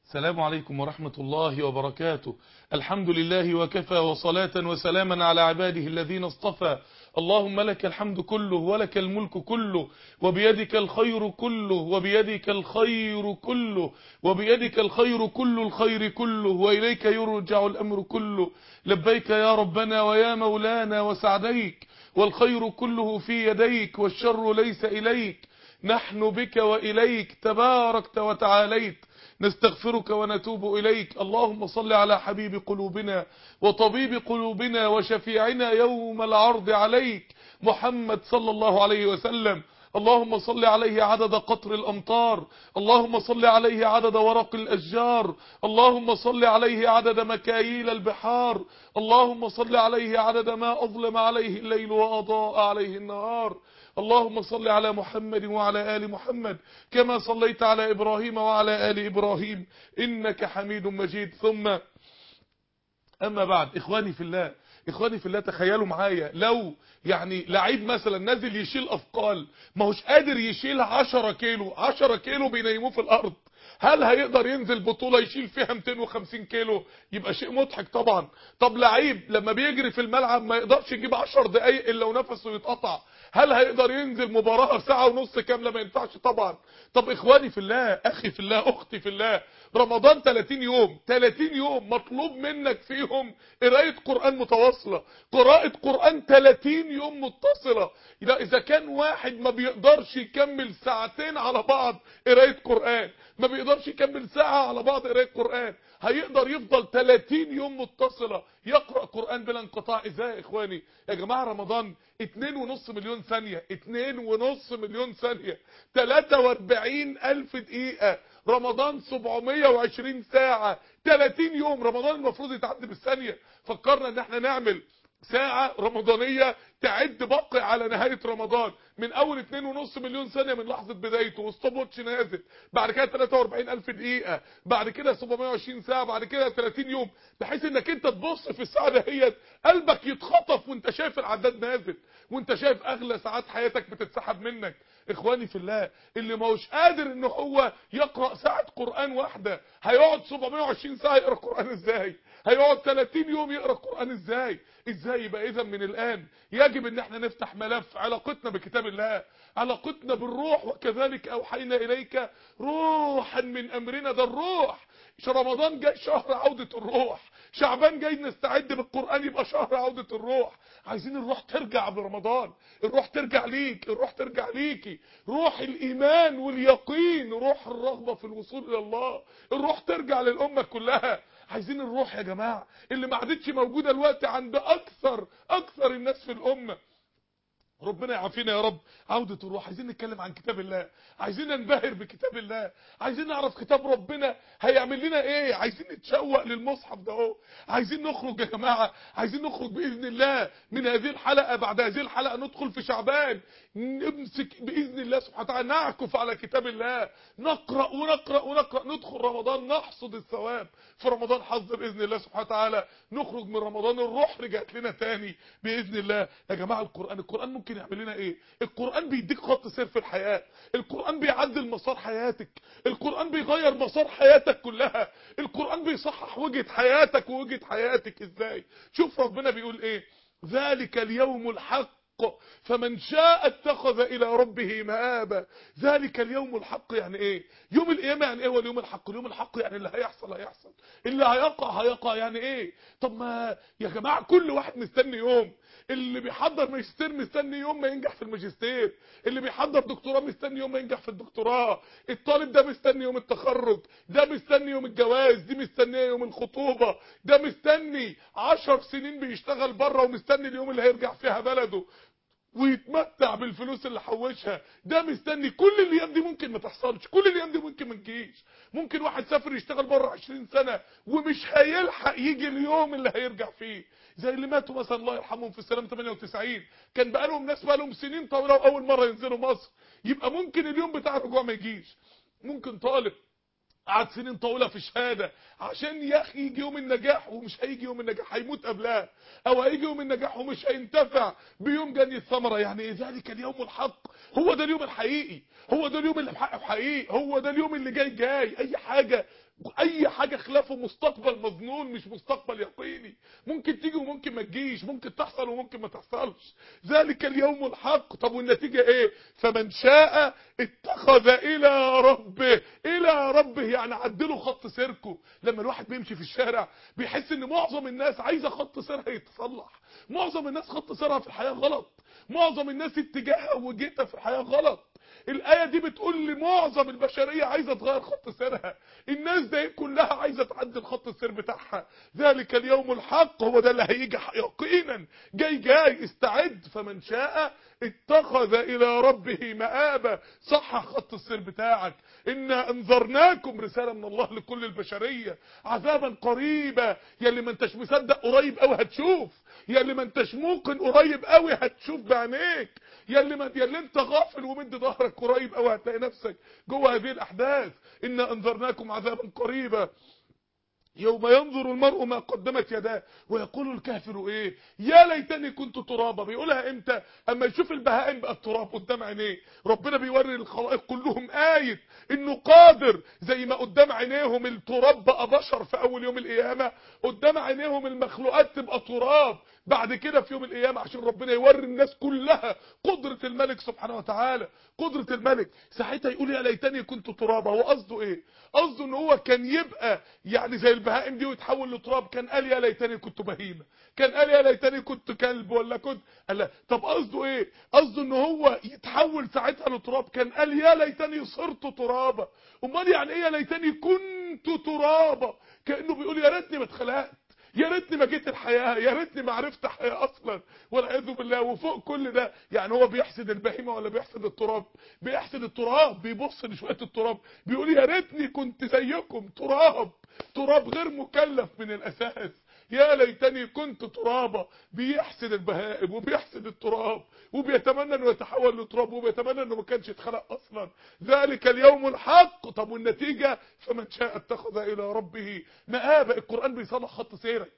السلام عليكم ورحمة الله وبركاته الحمد لله وكفى وصلاة وسلاما على عباده الذين اصطفى اللهم لك الحمد كله ولك الملك كله وبيدك الخير كله وبيدك الخير كله وبيدك الخير كل الخير كله وإليك يرجع الأمر كله لبيك يا ربنا ويا مولانا وسعديك والخير كله في يديك والشر ليس إليك نحن بك وإليك تباركت وتعاليت نستغفرك ونتوب إليك اللهم صل على حبيب قلوبنا وطبيب قلوبنا وشفيعنا يوم العرض عليك محمد صلى الله عليه وسلم اللهم صل عليه عدد قطر الأمطار اللهم صل عليه عدد ورق الأشجار اللهم صل عليه عدد مكاييل البحار اللهم صل عليه عدد ما أظلم عليه الليل وأضاء عليه النهار اللهم صل على محمد وعلى آل محمد كما صليت على إبراهيم وعلى آل إبراهيم إنك حميد مجيد ثم أما بعد إخواني في الله إخواني في الله تخيلوا معايا لو يعني لعيب مثلا نازل يشيل أثقال ما هوش قادر يشيل 10 كيلو 10 كيلو بينيموه في الأرض هل هيقدر ينزل بطولة يشيل فيها 250 كيلو يبقى شيء مضحك طبعا طب لعيب لما بيجري في الملعب ما يقدرش يجيب 10 دقايق الا ونفسه يتقطع هل هيقدر ينزل مباراة ساعة ونص كاملة ما ينفعش طبعا طب اخواني في الله اخي في الله اختي في الله رمضان 30 يوم 30 يوم مطلوب منك فيهم قرايه قرآن متواصلة قراءة قرآن 30 يوم متصلة اذا كان واحد ما بيقدرش يكمل ساعتين على بعض قرايه قرآن ما بيقدرش يكمل ساعة على بعض قرايه قرآن هيقدر يفضل 30 يوم متصلة يقرأ قرآن بلا انقطاع ازاي يا اخواني يا جماعة رمضان 2.5 مليون ثانية 2.5 مليون ثانية 43 الف دقيقة رمضان 720 ساعة 30 يوم رمضان المفروض يتعدي بالثانية فكرنا ان احنا نعمل ساعة رمضانية تعد بقي على نهاية رمضان من اول 2.5 مليون ثانية من لحظة بدايته وستوب واتش نازل بعد كده 43 الف دقيقة بعد كده 720 ساعة بعد كده 30 يوم بحيث انك انت تبص في الساعة دهيت قلبك يتخطف وانت شايف العداد نازل وانت شايف اغلى ساعات حياتك بتتسحب منك اخواني في الله اللي ما هوش قادر ان هو يقرأ ساعة قرآن واحدة هيقعد 720 ساعة يقرأ قرآن ازاي هيقعد 30 يوم يقرأ قرآن ازاي ازاي يبقى اذا من الان يجب ان احنا نفتح ملف علاقتنا بكتاب الله علاقتنا بالروح وكذلك اوحينا اليك روحا من امرنا ده الروح رمضان جاي شهر عودة الروح شعبان جاي نستعد بالقرآن يبقى شهر عودة الروح عايزين الروح ترجع برمضان الروح ترجع ليك الروح ترجع ليكي روح الإيمان واليقين روح الرغبة في الوصول إلى الله الروح ترجع للأمة كلها عايزين الروح يا جماعة اللي ما عادتش موجودة الوقت عند أكثر أكثر الناس في الأمة ربنا يعافينا يا رب عودة الروح عايزين نتكلم عن كتاب الله عايزين ننبهر بكتاب الله عايزين نعرف كتاب ربنا هيعمل لنا ايه عايزين نتشوق للمصحف ده اهو عايزين نخرج يا جماعة عايزين نخرج بإذن الله من هذه الحلقة بعد هذه الحلقة ندخل في شعبان نمسك بإذن الله سبحانه وتعالى نعكف على كتاب الله نقرأ ونقرأ ونقرأ ندخل رمضان نحصد الثواب في رمضان حظ بإذن الله سبحانه وتعالى نخرج من رمضان الروح رجعت لنا تاني بإذن الله يا جماعة القرآن القرآن ممكن يعمل لنا ايه القرآن بيديك خط سير في الحياة القرآن بيعدل مسار حياتك القرآن بيغير مسار حياتك كلها القرآن بيصحح وجهة حياتك ووجهة حياتك ازاي شوف ربنا بيقول ايه ذلك اليوم الحق فمن شاء اتخذ الى ربه مآبا ذلك اليوم الحق يعني ايه يوم القيامه يعني ايه هو اليوم الحق اليوم الحق يعني اللي هيحصل هيحصل اللي هيقع هيقع يعني ايه طب ما يا جماعه كل واحد مستني يوم اللي بيحضر ماجستير مستني يوم ما ينجح في الماجستير اللي بيحضر دكتوراه مستني يوم ما ينجح في الدكتوراه الطالب ده مستني يوم التخرج ده مستني يوم الجواز دي مستنيه يوم الخطوبه ده مستني عشر سنين بيشتغل بره ومستني اليوم اللي هيرجع فيها بلده ويتمتع بالفلوس اللي حوشها ده مستني كل الايام دي ممكن ما تحصلش كل الايام دي ممكن ما تجيش ممكن واحد سافر يشتغل بره 20 سنه ومش هيلحق يجي اليوم اللي هيرجع فيه زي اللي ماتوا مثلا الله يرحمهم في السلام 98 كان بقالهم ناس بقالهم سنين طويله واول مره ينزلوا مصر يبقى ممكن اليوم بتاع الرجوع ما يجيش ممكن طالب قعد سنين طويله في شهاده عشان يا اخي يجي يوم النجاح ومش هيجي يوم النجاح هيموت قبلها او هيجي يوم النجاح ومش هينتفع بيوم جني الثمره يعني ايه ذلك اليوم الحق هو ده اليوم الحقيقي هو ده اليوم اللي بحقه حقيقي هو ده اليوم اللي جاي جاي اي حاجه اي حاجة خلافه مستقبل مظنون مش مستقبل يقيني ممكن تيجي وممكن ما تجيش ممكن تحصل وممكن ما تحصلش ذلك اليوم الحق طب والنتيجة ايه فمن شاء اتخذ الى ربه الى ربه يعني عدله خط سيركه لما الواحد بيمشي في الشارع بيحس ان معظم الناس عايزة خط سيرها يتصلح معظم الناس خط سيرها في الحياة غلط معظم الناس اتجاهها ووجهتها في الحياة غلط الآية دي بتقول لي معظم البشرية عايزة تغير خط سيرها الناس دي كلها عايزة تعدل خط السير بتاعها ذلك اليوم الحق هو ده اللي هيجي يقينا جاي جاي استعد فمن شاء اتخذ إلى ربه مآبا صح خط السير بتاعك إنا أنذرناكم رسالة من الله لكل البشرية عذابا قريبا يلي ما انتش مصدق قريب قوي هتشوف يلي ما انتش موقن قريب قوي هتشوف بعينيك يلي ما يلي انت غافل ومد ظهرك قريب قوي هتلاقي نفسك جوه هذه الاحداث انا انذرناكم عذابا قريبا يوم ينظر المرء ما قدمت يداه ويقول الكافر ايه يا ليتني كنت ترابا بيقولها امتى اما يشوف البهائم بقى التراب قدام عينيه ربنا بيوري الخلائق كلهم آية انه قادر زي ما قدام عينيهم التراب بقى بشر في اول يوم القيامة قدام عينيهم المخلوقات تبقى تراب بعد كده في يوم القيامة عشان ربنا يوري الناس كلها قدرة الملك سبحانه وتعالى قدرة الملك ساعتها يقول يا ليتني كنت ترابا هو قصده ايه قصده ان هو كان يبقى يعني زي البهائم دي ويتحول لتراب كان قال يا ليتني كنت بهيمة كان قال يا ليتني كنت كلب ولا كنت قال لا طب قصده ايه قصده ان هو يتحول ساعتها لتراب كان قال يا ليتني صرت ترابا امال يعني ايه يا ليتني كنت ترابا كانه بيقول يا ريتني ما اتخلقت يا ريتني ما جيت الحياة يا ريتني ما عرفت حياة اصلا والعياذ بالله وفوق كل ده يعني هو بيحسد البهيمة ولا بيحسد التراب بيحسد التراب بيبص لشوية التراب بيقول يا ريتني كنت زيكم تراب تراب غير مكلف من الاساس يا ليتني كنت ترابا بيحسد البهائم وبيحسد التراب وبيتمنى انه يتحول لتراب وبيتمنى انه ما كانش اتخلق اصلا ذلك اليوم الحق طب والنتيجة فمن شاء اتخذ الى ربه مآبا القرآن بيصلح خط سيرك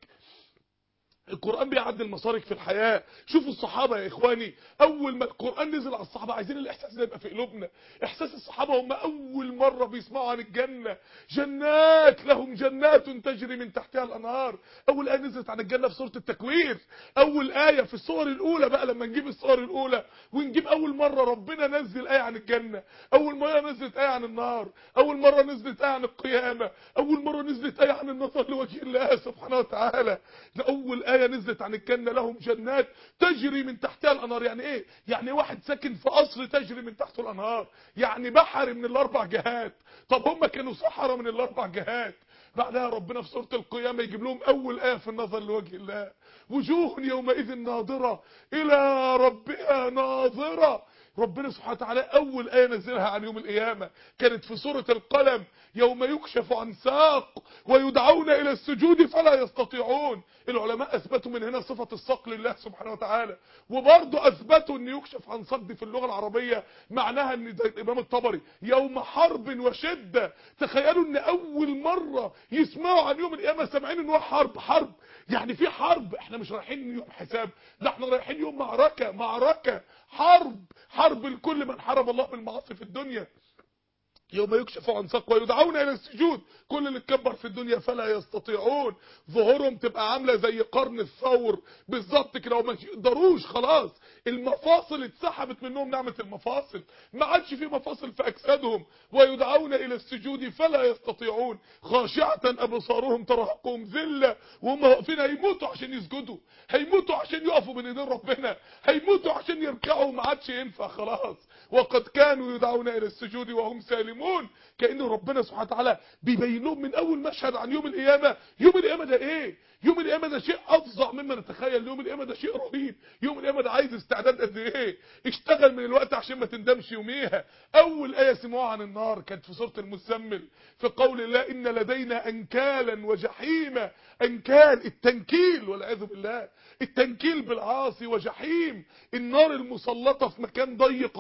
القرآن بيعدل مسارك في الحياة شوفوا الصحابة يا إخواني أول ما القرآن نزل على الصحابة عايزين الإحساس ده يبقى في قلوبنا إحساس الصحابة هم أول مرة بيسمعوا عن الجنة جنات لهم جنات تجري من تحتها الأنهار أول آية نزلت عن الجنة في سورة التكوير أول آية في الصور الأولى بقى لما نجيب الصور الأولى ونجيب أول مرة ربنا نزل آية عن الجنة أول مرة نزلت آية عن النار أول مرة نزلت آية عن القيامة أول مرة نزلت آية عن النظر لوجه الله سبحانه وتعالى ده أول آية نزلت عن الجنة لهم جنات تجري من تحتها الأنهار يعني إيه؟ يعني واحد ساكن في قصر تجري من تحته الأنهار يعني بحر من الأربع جهات طب هم كانوا صحراء من الأربع جهات بعدها ربنا في سورة القيامة يجيب لهم أول آية في النظر لوجه الله وجوه يومئذ ناظرة إلى ربها ناظرة ربنا سبحانه وتعالى أول آية نزلها عن يوم القيامة كانت في سورة القلم يوم يكشف عن ساق ويدعون إلى السجود فلا يستطيعون العلماء أثبتوا من هنا صفة الساق لله سبحانه وتعالى وبرضه أثبتوا أن يكشف عن ساق دي في اللغة العربية معناها أن زي الإمام الطبري يوم حرب وشدة تخيلوا أن أول مرة يسمعوا عن يوم القيامة سامعين أن هو حرب حرب يعني في حرب احنا مش رايحين يوم حساب ده احنا رايحين يوم معركة معركة حرب حرب لكل من حرم الله بالمعاصي في الدنيا يوم يكشف عن ساق ويدعون الى السجود كل اللي اتكبر في الدنيا فلا يستطيعون ظهورهم تبقى عامله زي قرن الثور بالظبط كده وما يقدروش خلاص المفاصل اتسحبت منهم نعمه المفاصل ما عادش في مفاصل في اجسادهم ويدعون الى السجود فلا يستطيعون خاشعه ابصارهم ترهقهم ذله وهم واقفين هيموتوا عشان يسجدوا هيموتوا عشان يقفوا بين ايدين ربنا هيموتوا عشان يركعوا ما عادش ينفع خلاص وقد كانوا يدعون الى السجود وهم سالمون كأنه ربنا سبحانه وتعالى بيبين لهم من اول مشهد عن يوم القيامة يوم القيامة ده ايه يوم القيامة ده شيء افظع مما نتخيل يوم القيامة ده شيء رهيب يوم القيامة ده عايز استعداد قد ايه اشتغل من الوقت عشان ما تندمش يوميها اول ايه سمعوها عن النار كانت في سورة المزمل في قول الله ان لدينا انكالا وجحيما انكال التنكيل والعياذ بالله التنكيل بالعاصي وجحيم النار المسلطة في مكان ضيق عميق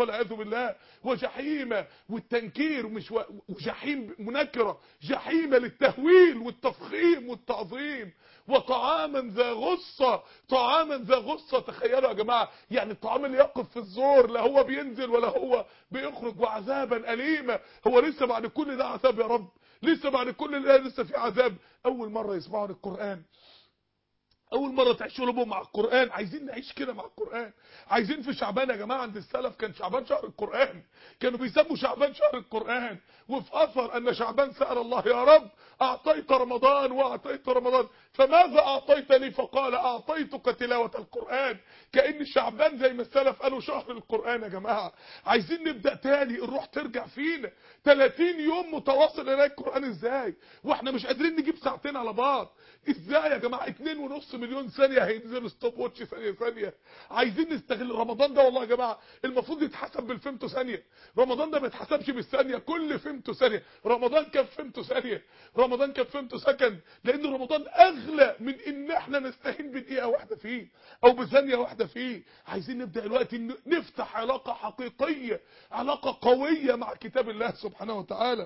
والعياذ بالله وجحيم والتنكير مش و... وجحيم منكره جحيم للتهويل والتفخيم والتعظيم وطعاما ذا غصه طعاما ذا غصه تخيلوا يا جماعه يعني الطعام اللي يقف في الزور لا هو بينزل ولا هو بيخرج وعذابا اليما هو لسه بعد كل ده عذاب يا رب لسه بعد كل ده لسه في عذاب اول مره يسمعوا القران اول مره تعيشوا لهم مع القران عايزين نعيش كده مع القران عايزين في شعبان يا جماعه عند السلف كان شعبان شهر القران كانوا بيسموا شعبان شهر القران وفي اثر ان شعبان سال الله يا رب اعطيت رمضان واعطيت رمضان فماذا اعطيتني فقال اعطيتك تلاوه القران كان شعبان زي ما السلف قالوا شهر القران يا جماعه عايزين نبدا تاني الروح ترجع فينا 30 يوم متواصل قرايه القران ازاي واحنا مش قادرين نجيب ساعتين على بعض ازاي يا جماعه 2.5 مليون ثانيه هينزلوا ستوب واتش ثانيه ثانيه عايزين نستغل رمضان ده والله يا جماعه المفروض يتحسب بالفيمتو ثانيه رمضان ده ما يتحسبش بالثانيه كل فيمتو ثانيه رمضان كان فيمتو ثانيه رمضان كان فيمتو سكند لان رمضان اغلى من ان احنا نستهين بدقيقه واحده فيه او بثانيه واحده فيه عايزين نبدا دلوقتي نفتح علاقه حقيقيه علاقه قويه مع كتاب الله سبحانه وتعالى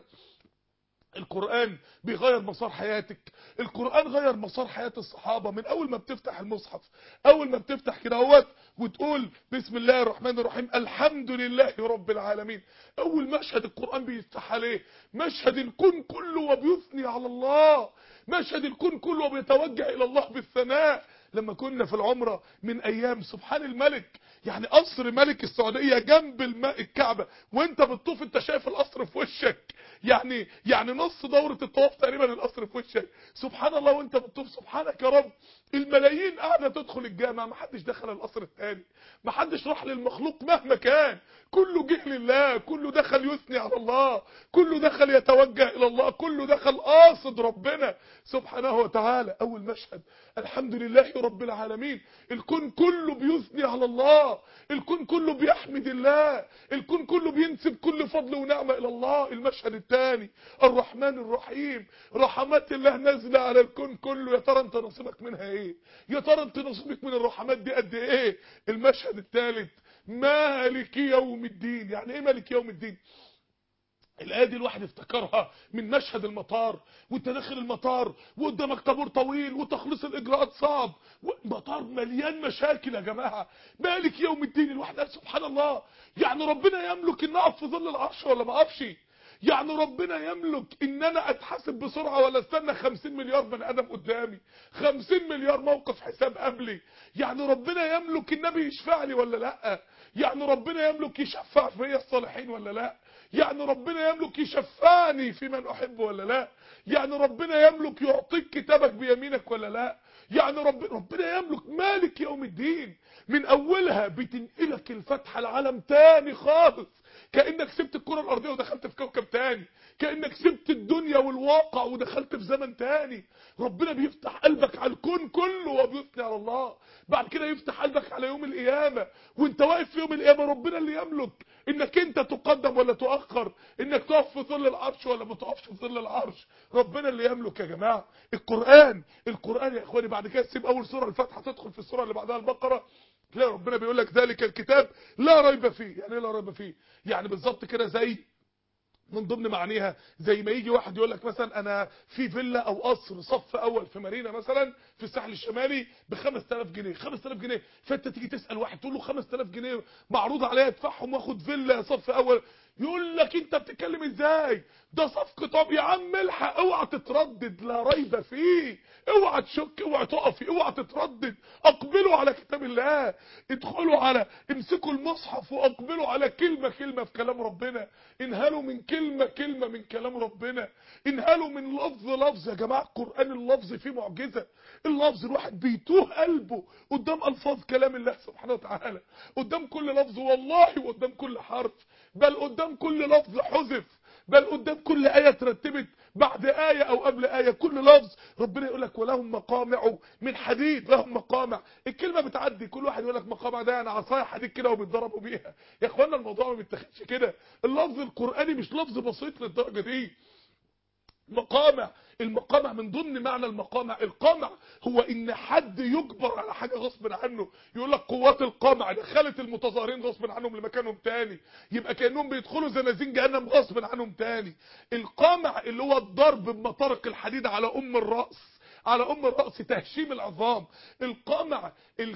القرآن بيغير مسار حياتك القرآن غير مسار حياة الصحابة من أول ما بتفتح المصحف أول ما بتفتح كده اهوت وتقول بسم الله الرحمن الرحيم الحمد لله رب العالمين أول مشهد القرآن بيفتح عليه مشهد الكون كله وبيثني على الله مشهد الكون كله وبيتوجه إلى الله بالثناء لما كنا في العمرة من أيام سبحان الملك يعني قصر ملك السعودية جنب الم... الكعبة وانت بتطوف انت شايف القصر في وشك يعني يعني نص دورة الطواف تقريبا القصر في وشك سبحان الله وانت بتطوف سبحانك يا رب الملايين قاعدة تدخل الجامع ما حدش دخل القصر الثاني ما حدش راح للمخلوق مهما كان كله جه لله كله دخل يثني على الله كله دخل يتوجه الى الله كله دخل قاصد ربنا سبحانه وتعالى اول مشهد الحمد لله رب العالمين الكون كله بيثني على الله الكون كله بيحمد الله الكون كله بينسب كل فضل ونعمة الى الله المشهد الثاني الرحمن الرحيم رحمات الله نازله على الكون كله يا ترى انت نصيبك منها ايه يا ترى انت نصيبك من الرحمات دي قد ايه المشهد الثالث مالك يوم الدين يعني ايه مالك يوم الدين الآية دي الواحد افتكرها من مشهد المطار وانت داخل المطار وقدامك طابور طويل وتخليص الإجراءات صعب مطار مليان مشاكل يا جماعة مالك يوم الدين الواحد قال سبحان الله يعني ربنا يملك ان اقف في ظل العرش ولا ما اقفش يعني ربنا يملك ان انا اتحاسب بسرعة ولا استنى 50 مليار بني ادم قدامي 50 مليار موقف حساب قبلي يعني ربنا يملك النبي يشفع لي ولا لا يعني ربنا يملك يشفع فيا الصالحين ولا لا يعني ربنا يملك يشفعني في من احب ولا لا يعني ربنا يملك يعطيك كتابك بيمينك ولا لا يعني رب ربنا يملك مالك يوم الدين من اولها بتنقلك الفتحه العالم تاني خالص كانك سبت الكره الارضيه ودخلت في كوكب تاني كانك سبت الدنيا والواقع ودخلت في زمن تاني ربنا بيفتح قلبك على الكون كله وبيثني على الله بعد كده يفتح قلبك على يوم القيامه وانت واقف في يوم القيامه ربنا اللي يملك انك انت تقدم ولا تؤخر انك تقف في ظل العرش ولا ما تقفش في ظل العرش ربنا اللي يملك يا جماعه القران القران يا اخواني بعد كده تسيب اول سوره الفاتحه تدخل في السوره اللي بعدها البقره تلاقي ربنا بيقول لك ذلك الكتاب لا ريب فيه يعني ايه لا ريب فيه يعني بالظبط كده زي من ضمن معانيها زي ما يجي واحد يقول لك مثلا انا في فيلا او قصر صف اول في مارينا مثلا في الساحل الشمالي ب 5000 جنيه 5000 جنيه فانت تيجي تسال واحد تقول له 5000 جنيه معروض عليا ادفعهم واخد فيلا صف اول يقول لك انت بتتكلم ازاي ده صفقه طب يا عم الحق اوعى تتردد لا ريب فيه اوعى تشك اوعى تقفي اوعى تتردد اقبلوا على كتاب الله ادخلوا على امسكوا المصحف واقبلوا على كلمه كلمه في كلام ربنا انهلوا من كلمه كلمه من كلام ربنا انهلوا من لفظ لفظ يا جماعه القران اللفظ فيه معجزه اللفظ الواحد بيتوه قلبه قدام الفاظ كلام الله سبحانه وتعالى قدام كل لفظ والله وقدام كل حرف بل قدام كل لفظ حذف بل قدام كل آية ترتبت بعد آية أو قبل آية كل لفظ ربنا يقول لك ولهم مقامع من حديد لهم مقامع الكلمة بتعدي كل واحد يقول لك مقامع ده أنا عصاية حديد كده وبيتضربوا بيها يا إخوانا الموضوع ما بيتاخدش كده اللفظ القرآني مش لفظ بسيط للدرجة دي مقامع المقامع من ضمن معنى المقامع القمع هو ان حد يجبر على حاجة غصب عنه يقول لك قوات القمع دخلت المتظاهرين غصب عنهم لمكانهم تاني يبقى كأنهم بيدخلوا زنازين جهنم غصب عنهم تاني القمع اللي هو الضرب بمطارق الحديد على ام الرأس على ام الرأس تهشيم العظام القمع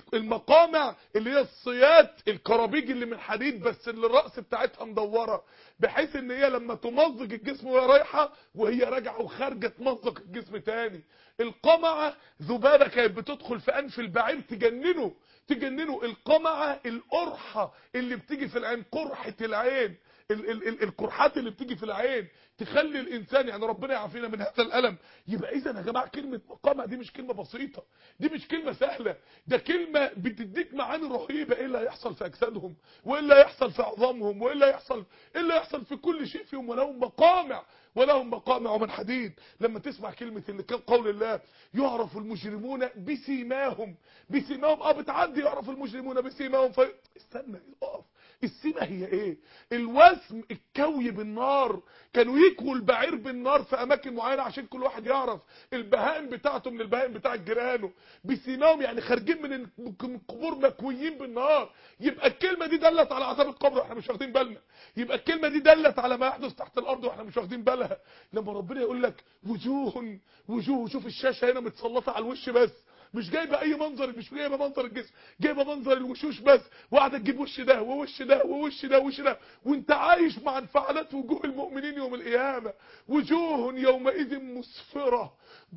المقامع اللي هي الصيات الكرابيج اللي من حديد بس اللي الرأس بتاعتها مدورة بحيث ان هي لما تمزق الجسم وهي رايحة وهي راجعة وخارجة تمزق الجسم تاني القمعة ذبابة كانت بتدخل في انف البعير تجننه تجننه القمعة القرحة اللي بتيجي في العين قرحة العين ال ال ال القرحات اللي بتيجي في العين تخلي الانسان يعني ربنا يعافينا من هذا الالم يبقى اذا يا جماعه كلمه مقامع دي مش كلمه بسيطه دي مش كلمه سهله ده كلمه بتديك معاني رهيبه ايه اللي هيحصل في اجسادهم وايه اللي هيحصل في عظامهم وايه اللي هيحصل ايه اللي هيحصل في كل شيء فيهم ولهم مقامع ولهم مقامع من حديد لما تسمع كلمة اللي كان قول الله يعرف المجرمون بسيماهم بسيماهم اه بتعدي يعرف المجرمون بسيماهم في... استنى اقف السيمة هي ايه الوسم الكوي بالنار كانوا يكووا البعير بالنار في اماكن معينة عشان كل واحد يعرف البهائم بتاعته من البهائم بتاع جيرانه بسيماهم يعني خارجين من القبور مكويين بالنار يبقى الكلمة دي دلت على عذاب القبر واحنا مش واخدين بالنا يبقى الكلمة دي دلت على ما يحدث تحت الارض واحنا مش واخدين بالها لما ربنا يقول لك وجوه وجوه شوف الشاشة هنا متسلطة على الوش بس مش جايبه اي منظر مش جايبه منظر الجسم جايبه منظر الوشوش بس وقاعده تجيب وش ده ووش ده ووش ده ووش ده وانت عايش مع انفعالات وجوه المؤمنين يوم القيامه وجوه يومئذ مسفره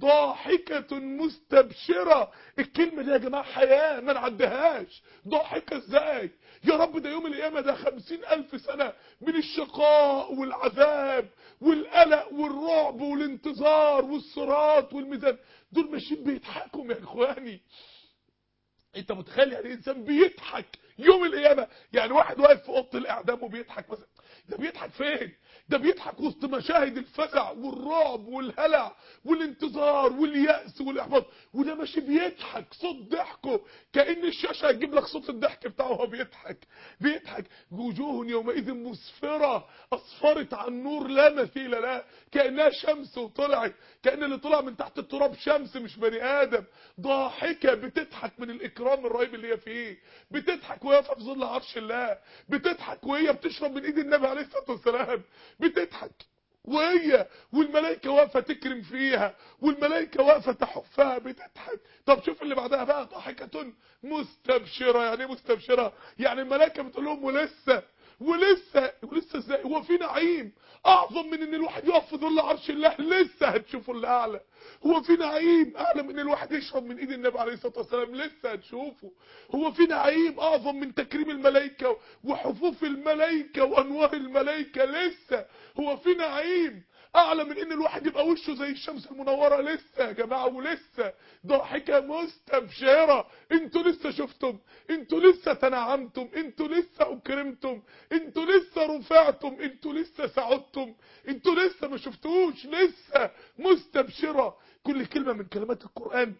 ضاحكة مستبشرة الكلمة دي يا جماعة حياة ما نعدهاش ضاحكة ازاي يا رب ده يوم القيامة ده خمسين ألف سنة من الشقاء والعذاب والقلق والرعب والانتظار والصراط والميزان دول ماشيين بيضحكوا يا اخواني انت متخيل يعني انسان بيضحك يوم القيامة يعني واحد واقف في اوضه الاعدام وبيضحك مثلا ده بيضحك فين ده بيضحك وسط مشاهد الفزع والرعب والهلع والانتظار واليأس والإحباط وده ماشي بيضحك صوت ضحكه كأن الشاشة هتجيب لك صوت الضحك بتاعه وهو بيضحك بيضحك وجوه يومئذ مسفرة أصفرت عن نور لا مثيل لها كأنها شمس وطلعت كأن اللي طلع من تحت التراب شمس مش بني آدم ضاحكة بتضحك من الإكرام الرهيب اللي هي فيه بتضحك وهي في ظل عرش الله بتضحك وهي بتشرب من إيد النبي عليه الصلاة والسلام بتضحك وهي والملائكة واقفة تكرم فيها والملائكة واقفة تحفها بتضحك طب شوف اللي بعدها بقى ضحكة مستبشرة يعني ايه مستبشرة يعني الملائكة بتقول لهم ولسه ولسه ولسه ازاي هو في نعيم اعظم من ان الواحد يقف في ظل عرش الله لسه هتشوفوا اللي اعلى هو في نعيم اعلى من ان الواحد يشرب من ايد النبي عليه الصلاه والسلام لسه هتشوفه هو في نعيم اعظم من تكريم الملائكه وحفوف الملائكه وانوار الملائكه لسه هو في نعيم اعلى من ان الواحد يبقى وشه زي الشمس المنوره لسه يا جماعه ولسه ضاحكه مستبشره انتوا لسه شفتم انتوا لسه تنعمتم انتوا لسه اكرمتم انتوا لسه رفعتم انتوا لسه سعدتم انتوا لسه ما شفتوش لسه مستبشره كل كلمه من كلمات القران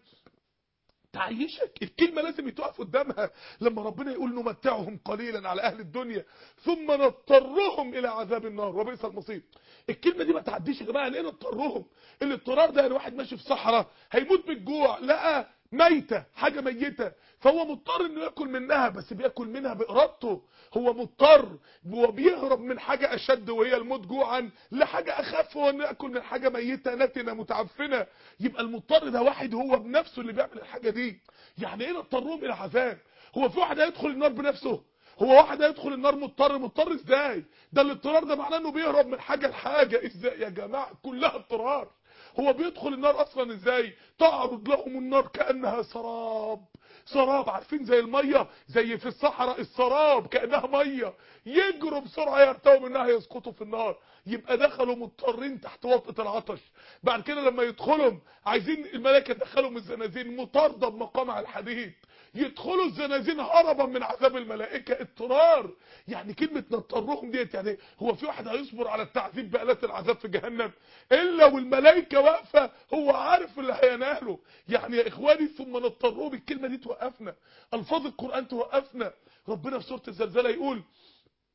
تعيشك الكلمة لازم يتوقف قدامها لما ربنا يقول نمتعهم قليلا على أهل الدنيا ثم نضطرهم إلى عذاب النار وبئس المصير الكلمة دي ما تعديش يا جماعة ليه نضطرهم الاضطرار ده يعني واحد ماشي في صحراء هيموت بالجوع لقى ميتة حاجة ميتة فهو مضطر انه ياكل منها بس بياكل منها بإرادته هو مضطر هو بيهرب من حاجة أشد وهي الموت جوعا لحاجة أخف هو انه ياكل من حاجة ميتة نتنة متعفنة يبقى المضطر ده واحد هو بنفسه اللي بيعمل الحاجة دي يعني ايه نضطرهم إلى عذاب هو في واحد هيدخل النار بنفسه هو واحد هيدخل النار مضطر مضطر ازاي ده الاضطرار ده معناه انه بيهرب من حاجة لحاجة ازاي يا جماعة كلها اضطرار هو بيدخل النار اصلا ازاي تعرض لهم النار كأنها سراب سراب عارفين زي المية زي في الصحراء السراب كأنها مية يجروا بسرعة يرتووا منها يسقطوا في النار يبقى دخلوا مضطرين تحت وطئة العطش بعد كده لما يدخلهم عايزين الملائكة تدخلهم الزنازين مطاردة بمقامع الحديد يدخلوا الزنازين هربا من عذاب الملائكة اضطرار يعني كلمة نضطرهم ديت يعني هو في واحد هيصبر على التعذيب بآلات العذاب في جهنم الا والملائكة واقفة هو عارف اللي هيناله يعني يا اخواني ثم نضطرهم الكلمة دي توقفنا الفاظ القرآن توقفنا ربنا في سورة الزلزلة يقول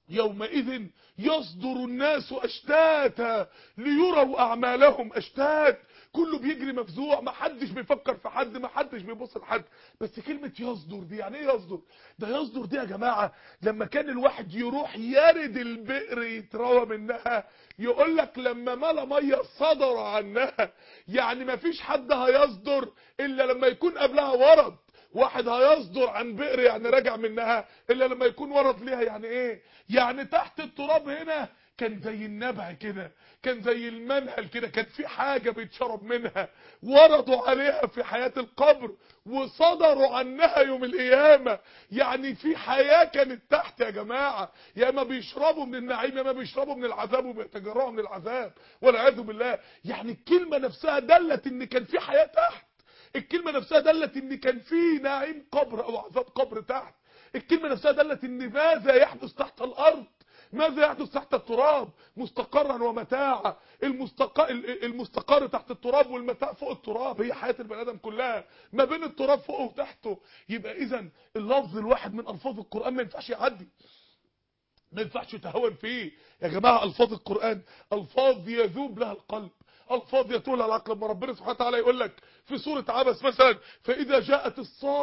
يومئذ يصدر الناس اشتاتا ليروا اعمالهم اشتات كله بيجري مفزوع ما حدش بيفكر في حد ما حدش بيبص لحد بس كلمة يصدر دي يعني ايه يصدر ده يصدر دي يا جماعة لما كان الواحد يروح يرد البئر يتروى منها يقول لك لما ملا مية صدر عنها يعني ما فيش حد هيصدر الا لما يكون قبلها ورد واحد هيصدر عن بئر يعني راجع منها الا لما يكون ورد ليها يعني ايه يعني تحت التراب هنا كان زي النبع كده كان زي المنهل كده كان في حاجة بيتشرب منها وردوا عليها في حياة القبر وصدروا عنها يوم القيامة يعني في حياة كانت تحت يا جماعة يا اما بيشربوا من النعيم يا اما بيشربوا من العذاب وبيتجرعوا من العذاب والعياذ بالله يعني الكلمة نفسها دلت ان كان في حياة تحت الكلمة نفسها دلت ان كان في نعيم قبر او عذاب قبر تحت الكلمة نفسها دلت ان ماذا يحدث تحت الارض ماذا يحدث تحت التراب مستقرا ومتاعا المستقر, المستقر تحت التراب والمتاع فوق التراب هي حياة البني ادم كلها ما بين التراب فوقه وتحته يبقى اذا اللفظ الواحد من الفاظ القرآن ما ينفعش يعدي ما ينفعش تهون فيه يا جماعة الفاظ القرآن الفاظ يذوب لها القلب الفاظ يطول العقل لما ربنا سبحانه وتعالى يقول لك في سورة عبس مثلا فإذا جاءت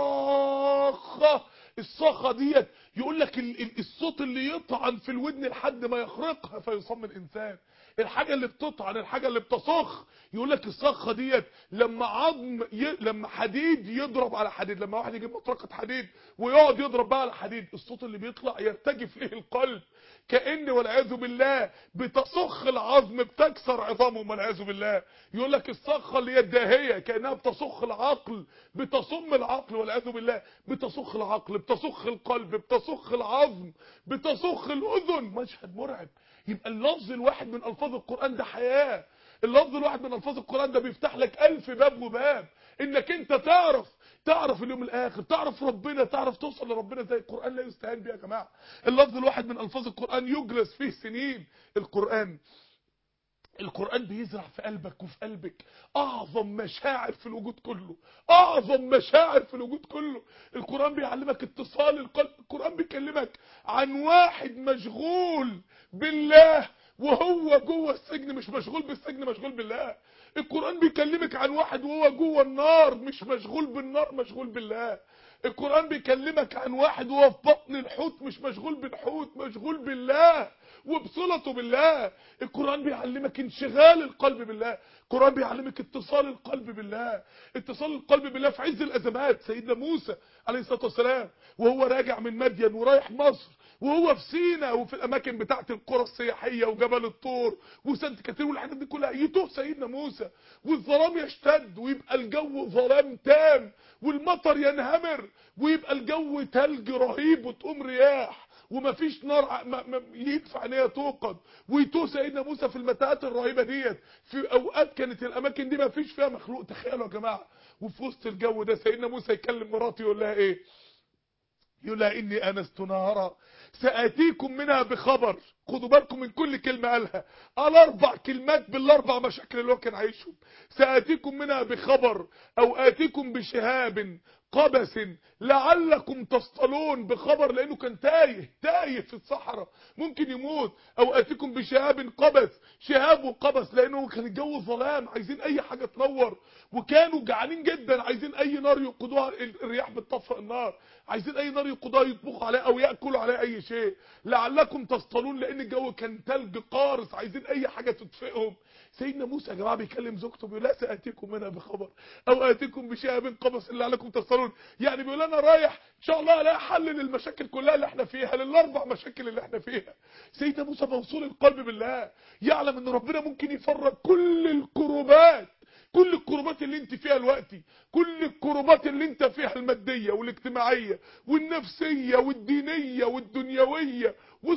الصاخة الصاخة ديت يقول لك الصوت اللي يطعن في الودن لحد ما يخرقها فيصم الإنسان الحاجة اللي بتطعن الحاجة اللي بتصخ يقول لك الصخة ديت لما عظم ي... لما حديد يضرب على حديد لما واحد يجيب مطرقة حديد ويقعد يضرب بقى على حديد الصوت اللي بيطلع يرتجف ليه القلب كأن والعياذ بالله بتصخ العظم بتكسر عظامهم والعياذ بالله يقول لك الصخة اللي هي الداهية كأنها بتصخ العقل بتصم العقل والعياذ بالله بتصخ العقل بتصخ القلب بتصخ العظم بتصخ الأذن مشهد مرعب يبقى اللفظ الواحد من ألفاظ القرآن ده حياة اللفظ الواحد من ألفاظ القرآن ده بيفتح لك ألف باب وباب إنك أنت تعرف تعرف اليوم الآخر تعرف ربنا تعرف توصل لربنا زي القرآن لا يستهان بيه يا جماعة اللفظ الواحد من ألفاظ القرآن يجلس فيه سنين القرآن القرآن بيزرع في قلبك وفي قلبك أعظم مشاعر في الوجود كله أعظم مشاعر في الوجود كله القرآن بيعلمك اتصال القلب القرآن بيكلمك عن واحد مشغول بالله وهو جوه السجن مش مشغول بالسجن مشغول بالله القرآن بيكلمك عن واحد وهو جوه النار مش مشغول بالنار مشغول بالله القرآن بيكلمك عن واحد وهو في بطن الحوت مش مشغول بالحوت مشغول بالله وبصلته بالله القرآن بيعلمك انشغال القلب بالله القرآن بيعلمك اتصال القلب بالله اتصال القلب بالله في عز الأزمات سيدنا موسى عليه الصلاة والسلام وهو راجع من مدين ورايح مصر وهو في سينا وفي الاماكن بتاعه القرى السياحيه وجبل الطور وسانت كاترين والحاجات دي كلها يتوه سيدنا موسى والظلام يشتد ويبقى الجو ظلام تام والمطر ينهمر ويبقى الجو تلج رهيب وتقوم رياح ومفيش نار ما ما يدفع ان هي توقد ويتوه سيدنا موسى في المتاهات الرهيبه ديت في اوقات كانت الاماكن دي مفيش فيها مخلوق تخيلوا يا جماعه وفي وسط الجو ده سيدنا موسى يكلم مراته يقول لها ايه يقول لها اني انست نارا ساتيكم منها بخبر خدوا بالكم من كل كلمه قالها قال اربع كلمات بالاربع مشاكل اللي هو كان عايشهم ساتيكم منها بخبر او اتيكم بشهاب قبس لعلكم تصطلون بخبر لانه كان تايه تايه في الصحراء ممكن يموت او اتيكم بشهاب قبس شهاب وقبس لانه كان الجو ظلام عايزين اي حاجه تنور وكانوا جعانين جدا عايزين اي نار يوقدوها الرياح بتطفئ النار عايزين اي نار يوقدوها يطبخوا عليها او ياكلوا عليها اي شيء لعلكم تصطلون لان الجو كان تلج قارس عايزين اي حاجه تدفئهم سيدنا موسى يا جماعه بيكلم زوجته بيقول لا ساتيكم منها بخبر او اتيكم بشهاب قبس الا لعلكم تصطلون يعني بيقول انا رايح ان شاء الله الاقي حل للمشاكل كلها اللي احنا فيها للاربع مشاكل اللي احنا فيها سيدنا موسى موصول القلب بالله يعلم ان ربنا ممكن يفرج كل الكروبات كل الكروبات اللي انت فيها دلوقتي كل الكروبات اللي انت فيها المادية والاجتماعية والنفسية والدينية والدنيوية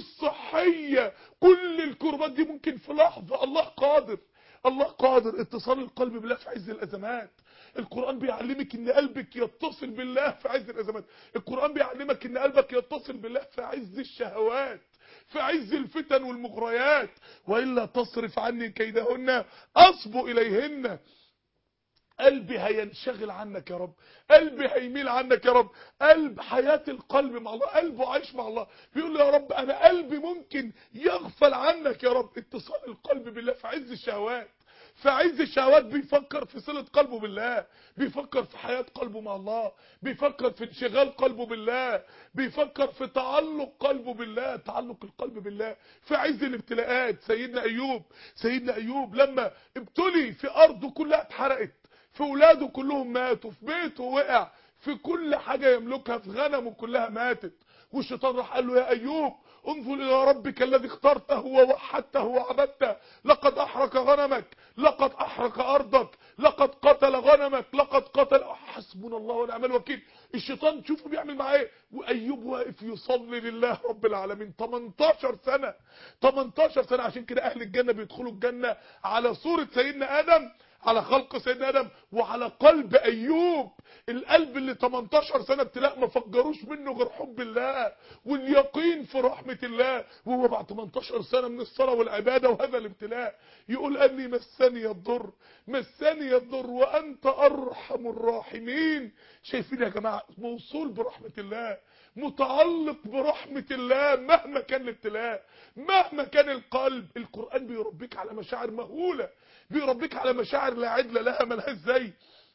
والصحية كل الكروبات دي ممكن في لحظة الله قادر الله قادر اتصال القلب بالله في عز الازمات القرآن بيعلمك ان قلبك يتصل بالله في عز الازمات القرآن بيعلمك ان قلبك يتصل بالله في عز الشهوات في عز الفتن والمغريات وإلا تصرف عني كيدهن أصب إليهن قلبي هينشغل عنك يا رب قلبي هيميل عنك يا رب قلب حياة القلب مع الله قلبه عايش مع الله بيقول له يا رب انا قلبي ممكن يغفل عنك يا رب اتصال القلب بالله في عز الشهوات في عز الشهوات بيفكر في صلة قلبه بالله بيفكر في حياة قلبه مع الله بيفكر في انشغال قلبه بالله بيفكر في تعلق قلبه بالله تعلق القلب بالله في عز الابتلاءات سيدنا ايوب سيدنا ايوب لما ابتلي في ارضه كلها اتحرقت في ولاده كلهم ماتوا في بيته وقع في كل حاجة يملكها في غنمه كلها ماتت والشيطان راح قال له يا ايوب انظر الى ربك الذي اخترته ووحدته وعبدته لقد احرق غنمك لقد احرق ارضك لقد قتل غنمك لقد قتل حسبنا الله ونعم الوكيل الشيطان تشوفه بيعمل معاه ايه وايوب واقف يصلي لله رب العالمين 18 سنه 18 سنه عشان كده اهل الجنه بيدخلوا الجنه على صوره سيدنا ادم على خلق سيدنا ادم وعلى قلب ايوب القلب اللي 18 سنه ابتلاء ما فجروش منه غير حب الله واليقين في رحمه الله وهو بعد 18 سنه من الصلاه والعباده وهذا الابتلاء يقول اني مسني الضر مسني الضر وانت ارحم الراحمين شايفين يا جماعه موصول برحمه الله متعلق برحمة الله مهما كان الابتلاء مهما كان القلب القرآن بيربيك على مشاعر مهولة بيربيك على مشاعر لا عدل لها ملهاش زي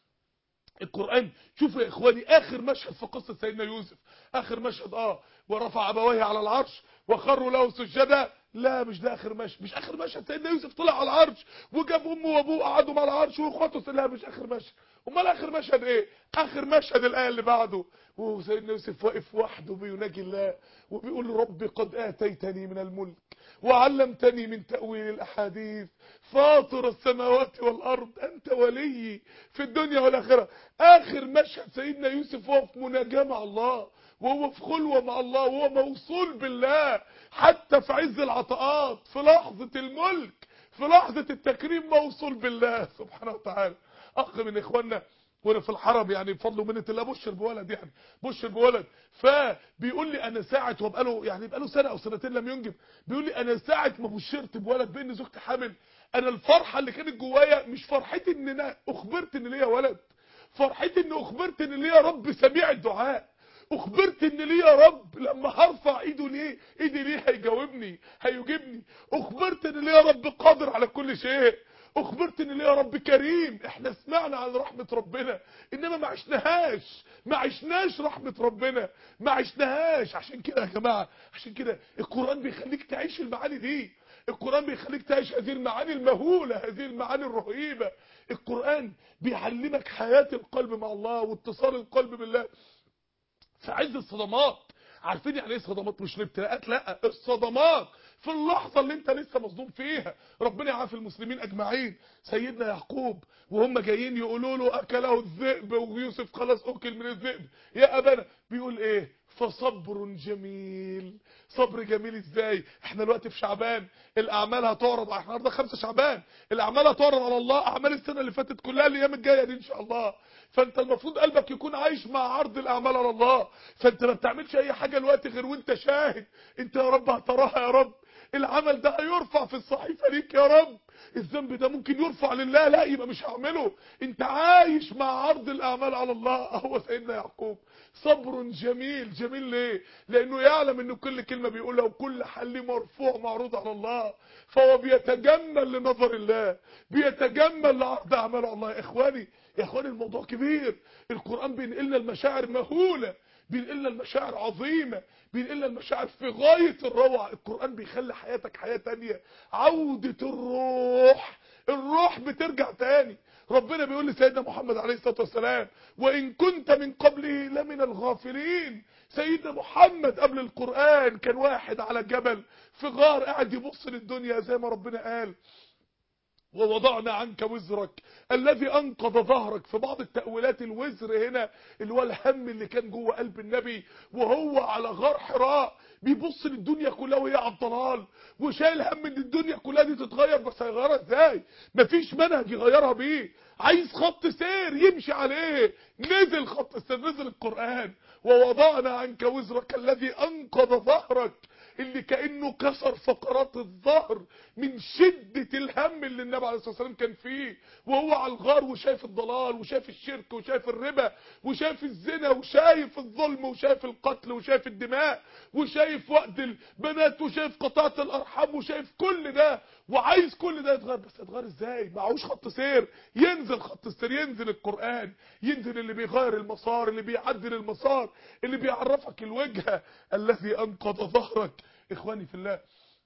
القرآن شوفوا يا اخواني اخر مشهد في قصة سيدنا يوسف اخر مشهد اه ورفع ابويه على العرش وخروا له سجدا لا مش ده اخر مشهد مش اخر مشهد سيدنا يوسف طلع على العرش وجاب امه وابوه قعدوا على العرش واخواته لا مش اخر مشهد امال اخر مشهد ايه اخر مشهد الايه اللي بعده وسيدنا يوسف واقف وحده بيناجي الله وبيقول ربي قد اتيتني من الملك وعلمتني من تاويل الاحاديث فاطر السماوات والارض انت ولي في الدنيا والاخره اخر مشهد سيدنا يوسف وهو في مناجاه مع الله وهو في خلوه مع الله وهو موصول بالله حتى في عز العطاءات في لحظه الملك في لحظه التكريم موصول بالله سبحانه وتعالى اخ من اخواننا وانا في الحرم يعني بفضل ومنه الله بشر بولد يعني بشر بولد فبيقول لي انا ساعه وبقى له يعني بقى له سنه او سنتين لم ينجب بيقول لي انا ساعه ما بشرت بولد بان زوجتي حامل انا الفرحه اللي كانت جوايا مش فرحتي ان انا اخبرت ان ليا ولد فرحتي ان اخبرت ان ليا رب سميع الدعاء اخبرت ان ليه يا رب لما هرفع ايده ليه ايدي ليه هيجاوبني هيجيبني اخبرت ان ليه يا رب قادر على كل شيء اخبرت ان ليه يا رب كريم احنا سمعنا عن رحمة ربنا انما ما عشناهاش ما عشناش رحمة ربنا ما عشناهاش عشان كده يا جماعة عشان كده القرآن بيخليك تعيش المعاني دي القرآن بيخليك تعيش هذه المعاني المهولة هذه المعاني الرهيبة القرآن بيعلمك حياة القلب مع الله واتصال القلب بالله في عز الصدمات عارفين يعني ايه صدمات مش الابتلاءات لا الصدمات في اللحظة اللي انت لسه مصدوم فيها ربنا يعافي المسلمين اجمعين سيدنا يعقوب وهم جايين يقولوا له اكله الذئب ويوسف خلاص اكل من الذئب يا ابانا بيقول ايه فصبر جميل صبر جميل ازاي احنا دلوقتي في شعبان الاعمال هتعرض احنا النهارده 5 شعبان الاعمال هتعرض على الله اعمال السنه اللي فاتت كلها الايام الجايه دي ان شاء الله فانت المفروض قلبك يكون عايش مع عرض الاعمال على الله فانت ما بتعملش اي حاجه دلوقتي غير وانت شاهد انت يا رب هتراها يا رب العمل ده هيرفع في الصحيفه ليك يا رب الذنب ده ممكن يرفع لله لا يبقى مش هعمله انت عايش مع عرض الاعمال على الله هو سيدنا يعقوب صبر جميل جميل ليه لانه يعلم ان كل كلمه بيقولها وكل حل مرفوع معروض على الله فهو بيتجمل لنظر الله بيتجمل لعرض اعمال الله يا اخواني يا اخواني الموضوع كبير القران بينقلنا المشاعر مهوله بينقلنا المشاعر عظيمة بينقلنا المشاعر في غاية الروعة القرآن بيخلي حياتك حياة تانية عودة الروح الروح بترجع تاني ربنا بيقول لسيدنا محمد عليه الصلاة والسلام وإن كنت من قبله لمن الغافلين سيدنا محمد قبل القرآن كان واحد على جبل في غار قاعد يبص للدنيا زي ما ربنا قال ووضعنا عنك وزرك الذي انقض ظهرك في بعض التأويلات الوزر هنا اللي هو الهم اللي كان جوه قلب النبي وهو على غار حراء بيبص للدنيا كلها وهي على الضلال وشايل هم ان الدنيا كلها دي تتغير بس هيغيرها ازاي مفيش منهج يغيرها بيه عايز خط سير يمشي عليه نزل خط السير نزل القرآن ووضعنا عنك وزرك الذي انقض ظهرك اللي كأنه كسر فقرات الظهر من شدة الهم اللي النبي عليه الصلاة والسلام كان فيه وهو على الغار وشايف الضلال وشايف الشرك وشايف الربا وشايف الزنا وشايف الظلم وشايف القتل وشايف الدماء وشايف وقت البنات وشايف قطاعة الأرحام وشايف كل ده وعايز كل ده يتغير بس يتغير ازاي معهوش خط سير ينزل خط السير ينزل القرآن ينزل اللي بيغير المسار اللي بيعدل المسار اللي بيعرفك الوجهة الذي أنقض ظهرك إخواني في الله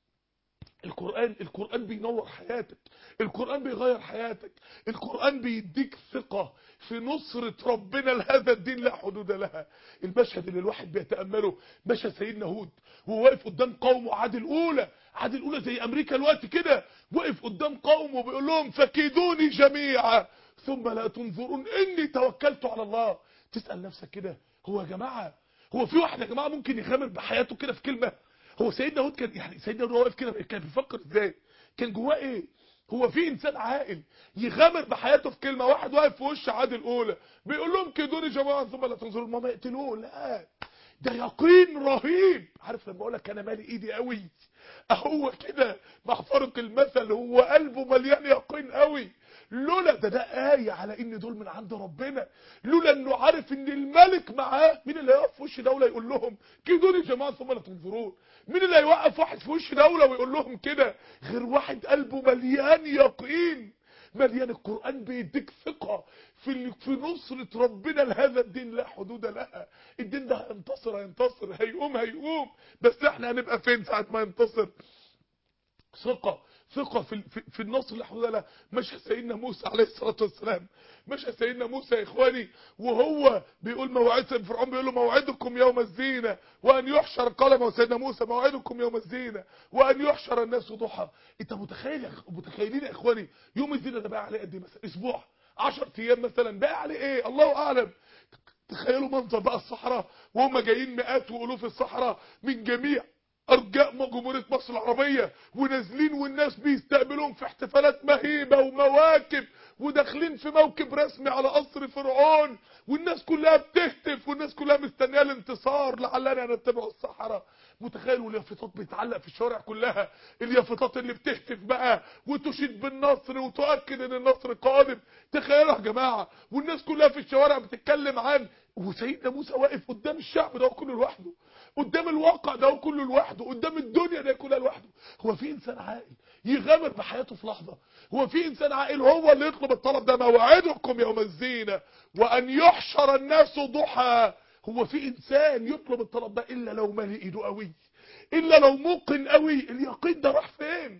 القرآن القرآن بينور حياتك القرآن بيغير حياتك القرآن بيديك ثقة في نصرة ربنا لهذا الدين لا حدود لها المشهد اللي الواحد بيتأمله مشهد سيدنا هود وهو واقف قدام قومه عاد الأولى عاد الأولى زي أمريكا الوقت كده واقف قدام قومه وبيقول لهم فكيدوني جميعا ثم لا تنظرون إني توكلت على الله تسأل نفسك كده هو يا جماعة هو في واحد يا جماعة ممكن يغامر بحياته كده في كلمة هو سيدنا هود كان يعني سيدنا هود واقف كده كان بيفكر ازاي كان جواه ايه هو في انسان عاقل يغامر بحياته في كلمه واحد واقف في وش عادل الاولى بيقول لهم كدوني جماعه ثم لا تنظروا ما يقتلوه لا ده يقين رهيب عارف لما اقول لك انا مالي ايدي قوي هو كده محفرق المثل هو قلبه مليان يقين قوي لولا ده ده آية على ان دول من عند ربنا لولا انه عارف ان الملك معاه مين اللي هيقف في وش دولة يقول لهم كدوني يا جماعة ثم لا تنظرون مين اللي هيوقف واحد في وش دولة ويقول لهم كده غير واحد قلبه مليان يقين مليان القرآن بيديك ثقة في في نصرة ربنا لهذا الدين لا حدود لها الدين ده هينتصر هينتصر هيقوم هيقوم بس احنا هنبقى فين ساعة ما ينتصر ثقة ثقة في في, في النصر اللي حدود لها مشى سيدنا موسى عليه الصلاة والسلام مشى سيدنا موسى يا اخواني وهو بيقول موعد فرعون بيقول له موعدكم يوم الزينة وان يحشر قال سيدنا موسى موعدكم يوم الزينة وان يحشر الناس ضحى انت متخيل متخيلين يا اخواني يوم الزينة ده بقى عليه قد ايه مثلا اسبوع 10 ايام مثلا بقى عليه ايه الله اعلم تخيلوا منظر بقى الصحراء وهم جايين مئات والوف الصحراء من جميع ارجاء جمهوريه مصر العربيه ونازلين والناس بيستقبلوهم في احتفالات مهيبه ومواكب وداخلين في موكب رسمي على قصر فرعون والناس كلها بتهتف والناس كلها مستنيه الانتصار لعلنا نتبع الصحراء متخيل واليافطات بيتعلق في الشوارع كلها اليافطات اللي بتهتف بقى وتشيد بالنصر وتؤكد ان النصر قادم تخيلوا يا جماعه والناس كلها في الشوارع بتتكلم عن وسيدنا موسى واقف قدام الشعب ده كله لوحده قدام الواقع ده كله لوحده قدام الدنيا ده كلها لوحده هو في انسان عاقل يغامر بحياته في لحظه هو في انسان عاقل هو اللي يطلب الطلب ده موعدكم يوم الزينه وان يحشر الناس ضحى هو في انسان يطلب الطلب ده الا لو مالي ايده قوي الا لو موقن قوي اليقين ده راح فين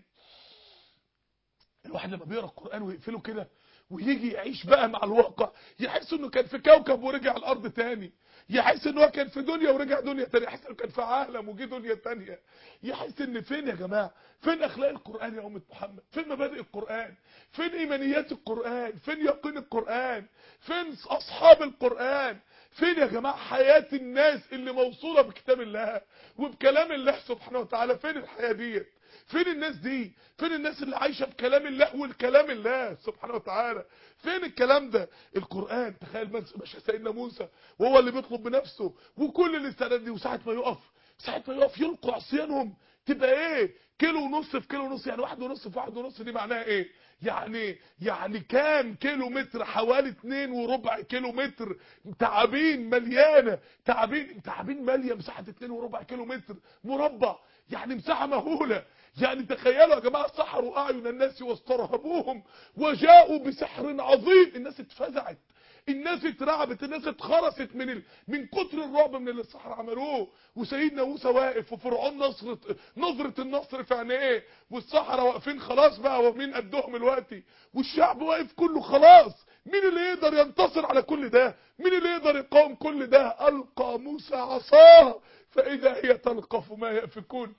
الواحد لما بيقرا القران ويقفله كده ويجي يعيش بقى مع الواقع يحس انه كان في كوكب ورجع الارض تاني يحس ان هو كان في دنيا ورجع دنيا تانية يحس انه كان في عالم وجه دنيا تانية يحس ان فين يا جماعه فين اخلاق القران يا امه محمد فين مبادئ القران فين ايمانيات القران فين يقين القران فين اصحاب القران فين يا جماعه حياه الناس اللي موصوله بكتاب الله وبكلام الله سبحانه وتعالى فين الحياه ديت فين الناس دي فين الناس اللي عايشه بكلام الله والكلام الله سبحانه وتعالى فين الكلام ده القران تخيل ماشي سيدنا موسى وهو اللي بيطلب بنفسه وكل الاستعداد دي وساعه ما يقف ساعه ما يقف يلقوا عصيانهم تبقى ايه كيلو ونص في كيلو ونص يعني واحد ونص في واحد ونص دي معناها ايه يعني يعني كام كيلو متر حوالي اتنين وربع كيلو متر تعابين مليانه تعابين تعابين ماليه مساحه اتنين وربع كيلو متر مربع يعني مساحه مهوله يعني تخيلوا يا جماعه سحروا اعين الناس واسترهبوهم وجاءوا بسحر عظيم الناس اتفزعت الناس اترعبت الناس اتخرست من ال... من كتر الرعب من اللي السحر عملوه وسيدنا موسى واقف وفرعون نصرة نظرة النصر في عينيه والسحرة واقفين خلاص بقى ومين قدهم دلوقتي والشعب واقف كله خلاص مين اللي يقدر ينتصر على كل ده مين اللي يقدر يقاوم كل ده القى موسى عصاه فاذا هي تلقف ما يأفكون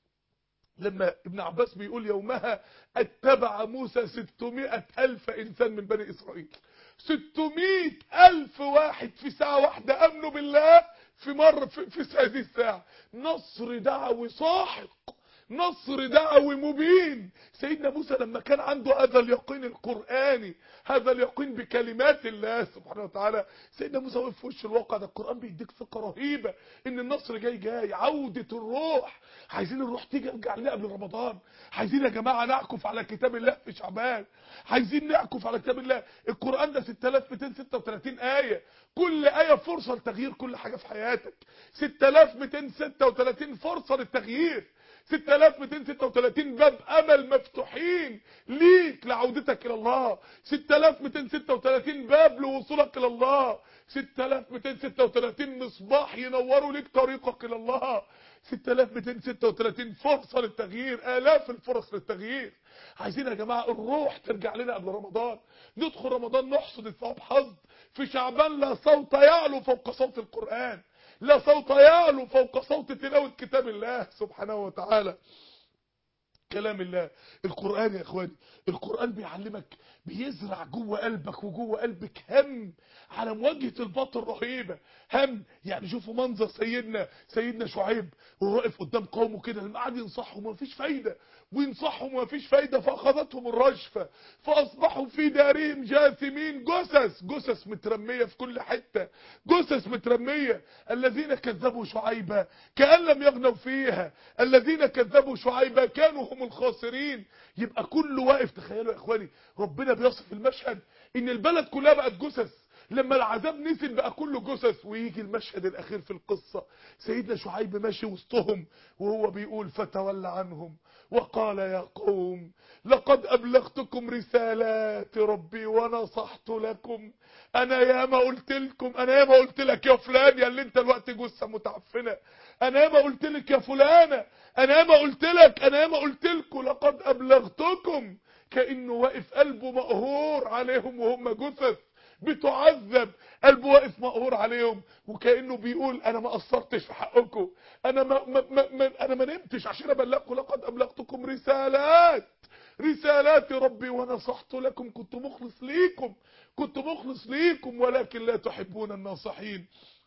لما ابن عباس بيقول يومها اتبع موسى 600 ألف إنسان من بني إسرائيل 600 ألف واحد في ساعة واحدة أمنوا بالله في مرة في, في هذه الساعة نصر دعوي ساحق نصر دعوي مبين سيدنا موسى لما كان عنده هذا اليقين القرآني هذا اليقين بكلمات الله سبحانه وتعالى سيدنا موسى وقف في وش الواقع ده القرآن بيديك ثقة رهيبة ان النصر جاي جاي عودة الروح عايزين الروح تيجي ارجع لنا قبل رمضان عايزين يا جماعة نعكف على كتاب الله في شعبان عايزين نعكف على كتاب الله القرآن ده 6236 آية كل آية فرصة لتغيير كل حاجة في حياتك 6236 فرصة للتغيير 6236 باب امل مفتوحين ليك لعودتك الى الله 6236 باب لوصولك الى الله 6236 مصباح ينوروا ليك طريقك الى الله 6236 فرصة للتغيير آلاف الفرص للتغيير عايزين يا جماعة الروح ترجع لنا قبل رمضان ندخل رمضان نحصد الثواب حظ في شعبان لا صوت يعلو فوق صوت القرآن لا صوت يعلو فوق صوت تلاوة كتاب الله سبحانه وتعالى كلام الله القرآن يا اخواني القرآن بيعلمك بيزرع جوه قلبك وجوه قلبك هم على مواجهة الباطل رهيبة هم يعني شوفوا منظر سيدنا سيدنا شعيب وهو واقف قدام قومه كده لما قعد ينصحهم ومفيش فايدة وينصحهم ومفيش فايدة فأخذتهم الرجفة فأصبحوا في دارهم جاثمين جثث جثث مترمية في كل حتة جثث مترمية الذين كذبوا شعيبا كأن لم يغنوا فيها الذين كذبوا شعيبا كانوا هم الخاسرين يبقى كله واقف تخيلوا يا اخواني ربنا بيصف المشهد ان البلد كلها بقت جثث لما العذاب نزل بقى كله جثث ويجي المشهد الاخير في القصة سيدنا شعيب ماشي وسطهم وهو بيقول فتولى عنهم وقال يا قوم لقد ابلغتكم رسالات ربي ونصحت لكم انا ياما قلت لكم انا ياما قلت لك يا فلان يا اللي انت الوقت جثه متعفنه انا ياما قلت لك يا فلانه انا ياما قلت لك انا ياما قلت لكم لقد ابلغتكم كانه واقف قلبه مقهور عليهم وهم جثث بتعذب قلبه واقف مقهور عليهم وكانه بيقول انا ما قصرتش في حقكم انا ما, ما, ما, ما انا ما نمتش عشان ابلغكم لقد ابلغتكم رسالات رسالات ربي ونصحت لكم كنت مخلص ليكم كنت مخلص ليكم ولكن لا تحبون الناصحين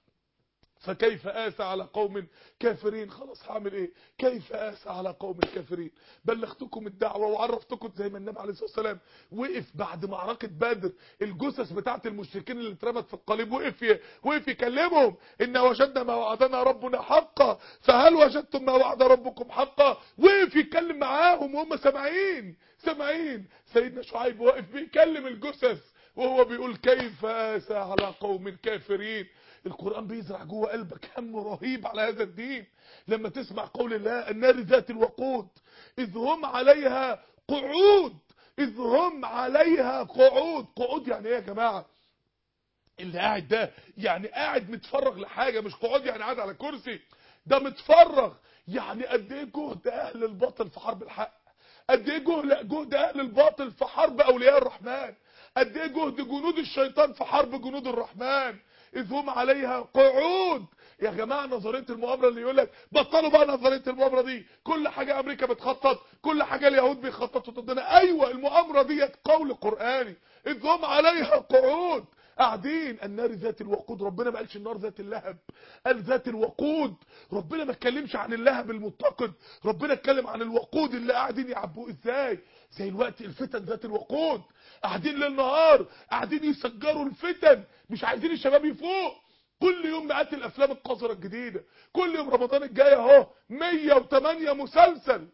فكيف آسى على قوم كافرين خلاص هعمل ايه كيف آسى على قوم كافرين بلغتكم الدعوة وعرفتكم زي ما النبي عليه الصلاة والسلام وقف بعد معركة بدر الجثث بتاعت المشركين اللي اترمت في القليب وقف ي... وقف يكلمهم إن وجدنا ما وعدنا ربنا حقا فهل وجدتم ما وعد ربكم حقا وقف يتكلم معاهم وهم سامعين سامعين سيدنا شعيب واقف بيكلم الجثث وهو بيقول كيف آسى على قوم كافرين القرآن بيزرع جوه قلبك هم رهيب على هذا الدين لما تسمع قول الله النار ذات الوقود إذ هم عليها قعود إذ هم عليها قعود قعود يعني ايه يا جماعة اللي قاعد ده يعني قاعد متفرغ لحاجة مش قعود يعني قاعد على كرسي ده متفرغ يعني قد ايه جهد اهل الباطل في حرب الحق قد ايه جهد جهد اهل الباطل في حرب اولياء الرحمن قد ايه جهد جنود الشيطان في حرب جنود الرحمن اذ هم عليها قعود يا جماعه نظريه المؤامره اللي يقول لك بطلوا بقى نظريه المؤامره دي كل حاجه امريكا بتخطط كل حاجه اليهود بيخططوا ضدنا ايوه المؤامره ديت قول قراني اذ هم عليها قعود قاعدين النار ذات الوقود ربنا ما قالش النار ذات اللهب قال ذات الوقود ربنا ما اتكلمش عن اللهب المتقد ربنا اتكلم عن الوقود اللي قاعدين يعبوه ازاي زي الوقت الفتن ذات الوقود قاعدين ليل نهار قاعدين يسجروا الفتن مش عايزين الشباب يفوق كل يوم مئات الافلام القذره الجديده كل يوم رمضان الجاي اهو 108 مسلسل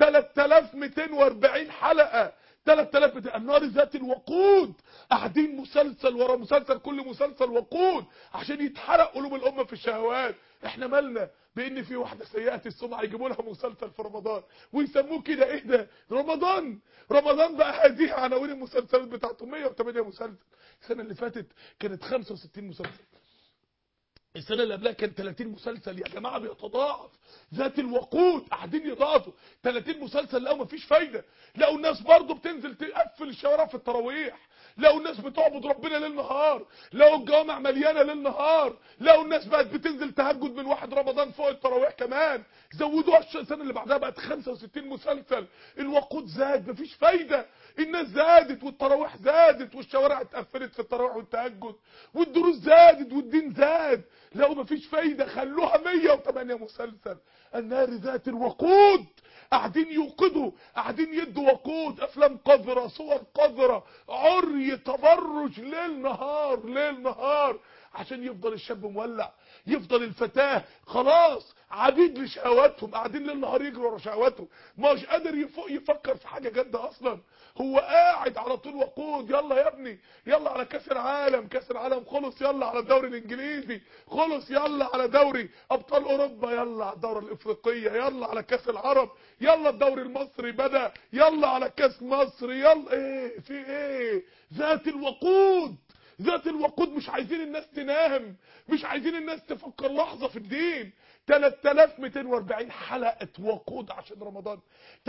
3240 حلقه 3000 النار ذات الوقود قاعدين مسلسل ورا مسلسل كل مسلسل وقود عشان يتحرق قلوب الامه في الشهوات احنا مالنا بان في واحده سيئه السمعه يجيبوا لها مسلسل في رمضان ويسموه كده ايه ده رمضان رمضان بقى هذه عناوين المسلسلات بتاعته 108 مسلسل السنه اللي فاتت كانت 65 مسلسل السنة اللي قبلها كان 30 مسلسل يا جماعة بيتضاعف ذات الوقود قاعدين يضاعفوا 30 مسلسل لقوا مفيش فايدة لقوا الناس برضو بتنزل تقفل الشوارع في التراويح لقوا الناس بتعبد ربنا ليل نهار لقوا الجوامع مليانة ليل نهار لقوا الناس بقت بتنزل تهجد من واحد رمضان فوق التراويح كمان زودوها السنة اللي بعدها بقت 65 مسلسل الوقود زاد مفيش فايدة الناس زادت والتراويح زادت والشوارع اتقفلت في التراويح والتهجد والدروس زادت والدين زاد لو مفيش فايدة خلوها 108 مسلسل النار ذات الوقود قاعدين يوقدوا قاعدين يدوا وقود افلام قذرة صور قذرة عري تبرج ليل نهار ليل نهار عشان يفضل الشاب مولع يفضل الفتاة خلاص عبيد لشهواتهم قاعدين ليل نهار يجروا ورا شهواتهم مش قادر يفوق يفكر في حاجة جادة اصلا هو قاعد على طول وقود يلا يا ابني يلا على كاس العالم كاس العالم خلص يلا على الدوري الانجليزي خلص يلا على دوري ابطال اوروبا يلا على الدوره الافريقيه يلا على كاس العرب يلا الدوري المصري بدا يلا على كاس مصر يلا ايه في ايه ذات الوقود ذات الوقود مش عايزين الناس تنام مش عايزين الناس تفكر لحظة في الدين 3240 حلقة وقود عشان رمضان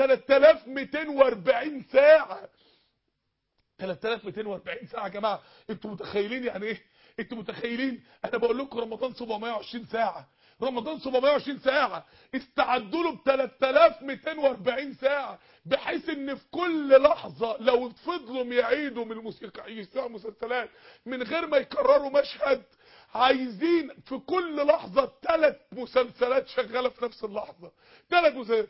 3240 ساعة 3240 ساعة يا جماعة انتوا متخيلين يعني ايه انتوا متخيلين انا بقول لكم رمضان 720 ساعة رمضان 720 ساعة استعدوا له ب 3240 ساعة بحيث ان في كل لحظة لو فضلوا يعيدوا من الموسيقى يسمعوا مسلسلات من غير ما يكرروا مشهد عايزين في كل لحظة ثلاث مسلسلات شغالة في نفس اللحظة ثلاث مسلسلات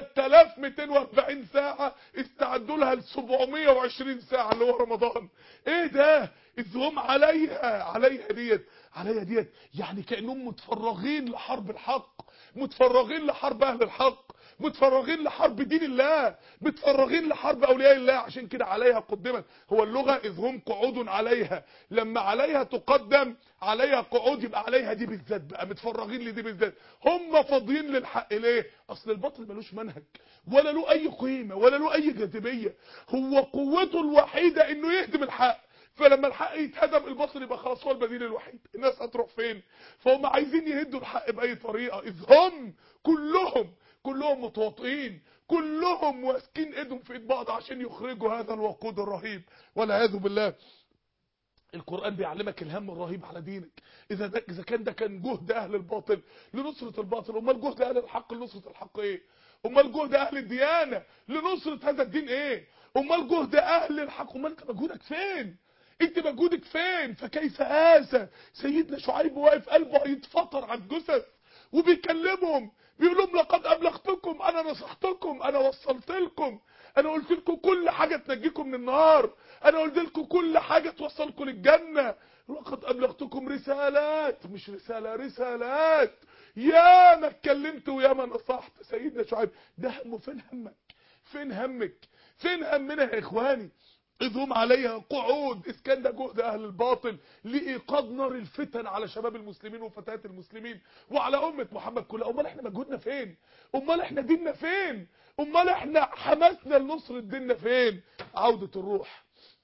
3240 ساعة استعدوا لها ل 720 ساعة اللي هو رمضان ايه ده اذ هم عليها عليها ديت عليها ديت يعني كأنهم متفرغين لحرب الحق متفرغين لحرب اهل الحق متفرغين لحرب دين الله متفرغين لحرب اولياء الله عشان كده عليها قدمت هو اللغة اذ هم قعود عليها لما عليها تقدم عليها قعود يبقى عليها دي بالذات بقى متفرغين لدي بالذات هم فاضيين للحق ليه اصل الباطل ملوش منهج ولا له اي قيمة ولا له اي جاذبية هو قوته الوحيدة انه يهدم الحق فلما الحق يتهدم الباطل يبقى خلاص هو البديل الوحيد الناس هتروح فين فهم عايزين يهدوا الحق باي طريقه اذ هم كلهم كلهم متواطئين كلهم ماسكين ايدهم في ايد بعض عشان يخرجوا هذا الوقود الرهيب والعياذ بالله القرآن بيعلمك الهم الرهيب على دينك إذا ده إذا كان ده كان جهد أهل الباطل لنصرة الباطل أمال جهد أهل الحق لنصرة الحق إيه أمال جهد أهل الديانة لنصرة هذا الدين إيه أمال جهد أهل الحق أمال أنت مجهودك فين انت مجهودك فين فكيف آسى سيدنا شعيب واقف قلبه هيتفطر على الجثث وبيكلمهم بيقول لهم لقد ابلغتكم انا نصحتكم انا وصلت لكم انا قلت لكم كل حاجه تنجيكم من النار انا قلت لكم كل حاجه توصلكم للجنه لقد ابلغتكم رسالات مش رساله رسالات يا ما اتكلمت ويا ما نصحت سيدنا شعيب ده همه فين همك فين همك فين همنا يا اخواني إذ هم عليها قعود إذ كان ده جهد أهل الباطل لإيقاظ نار الفتن على شباب المسلمين وفتيات المسلمين وعلى أمة محمد كلها أمال إحنا مجهودنا فين أمال إحنا ديننا فين أمال إحنا حماسنا لنصر ديننا فين عودة الروح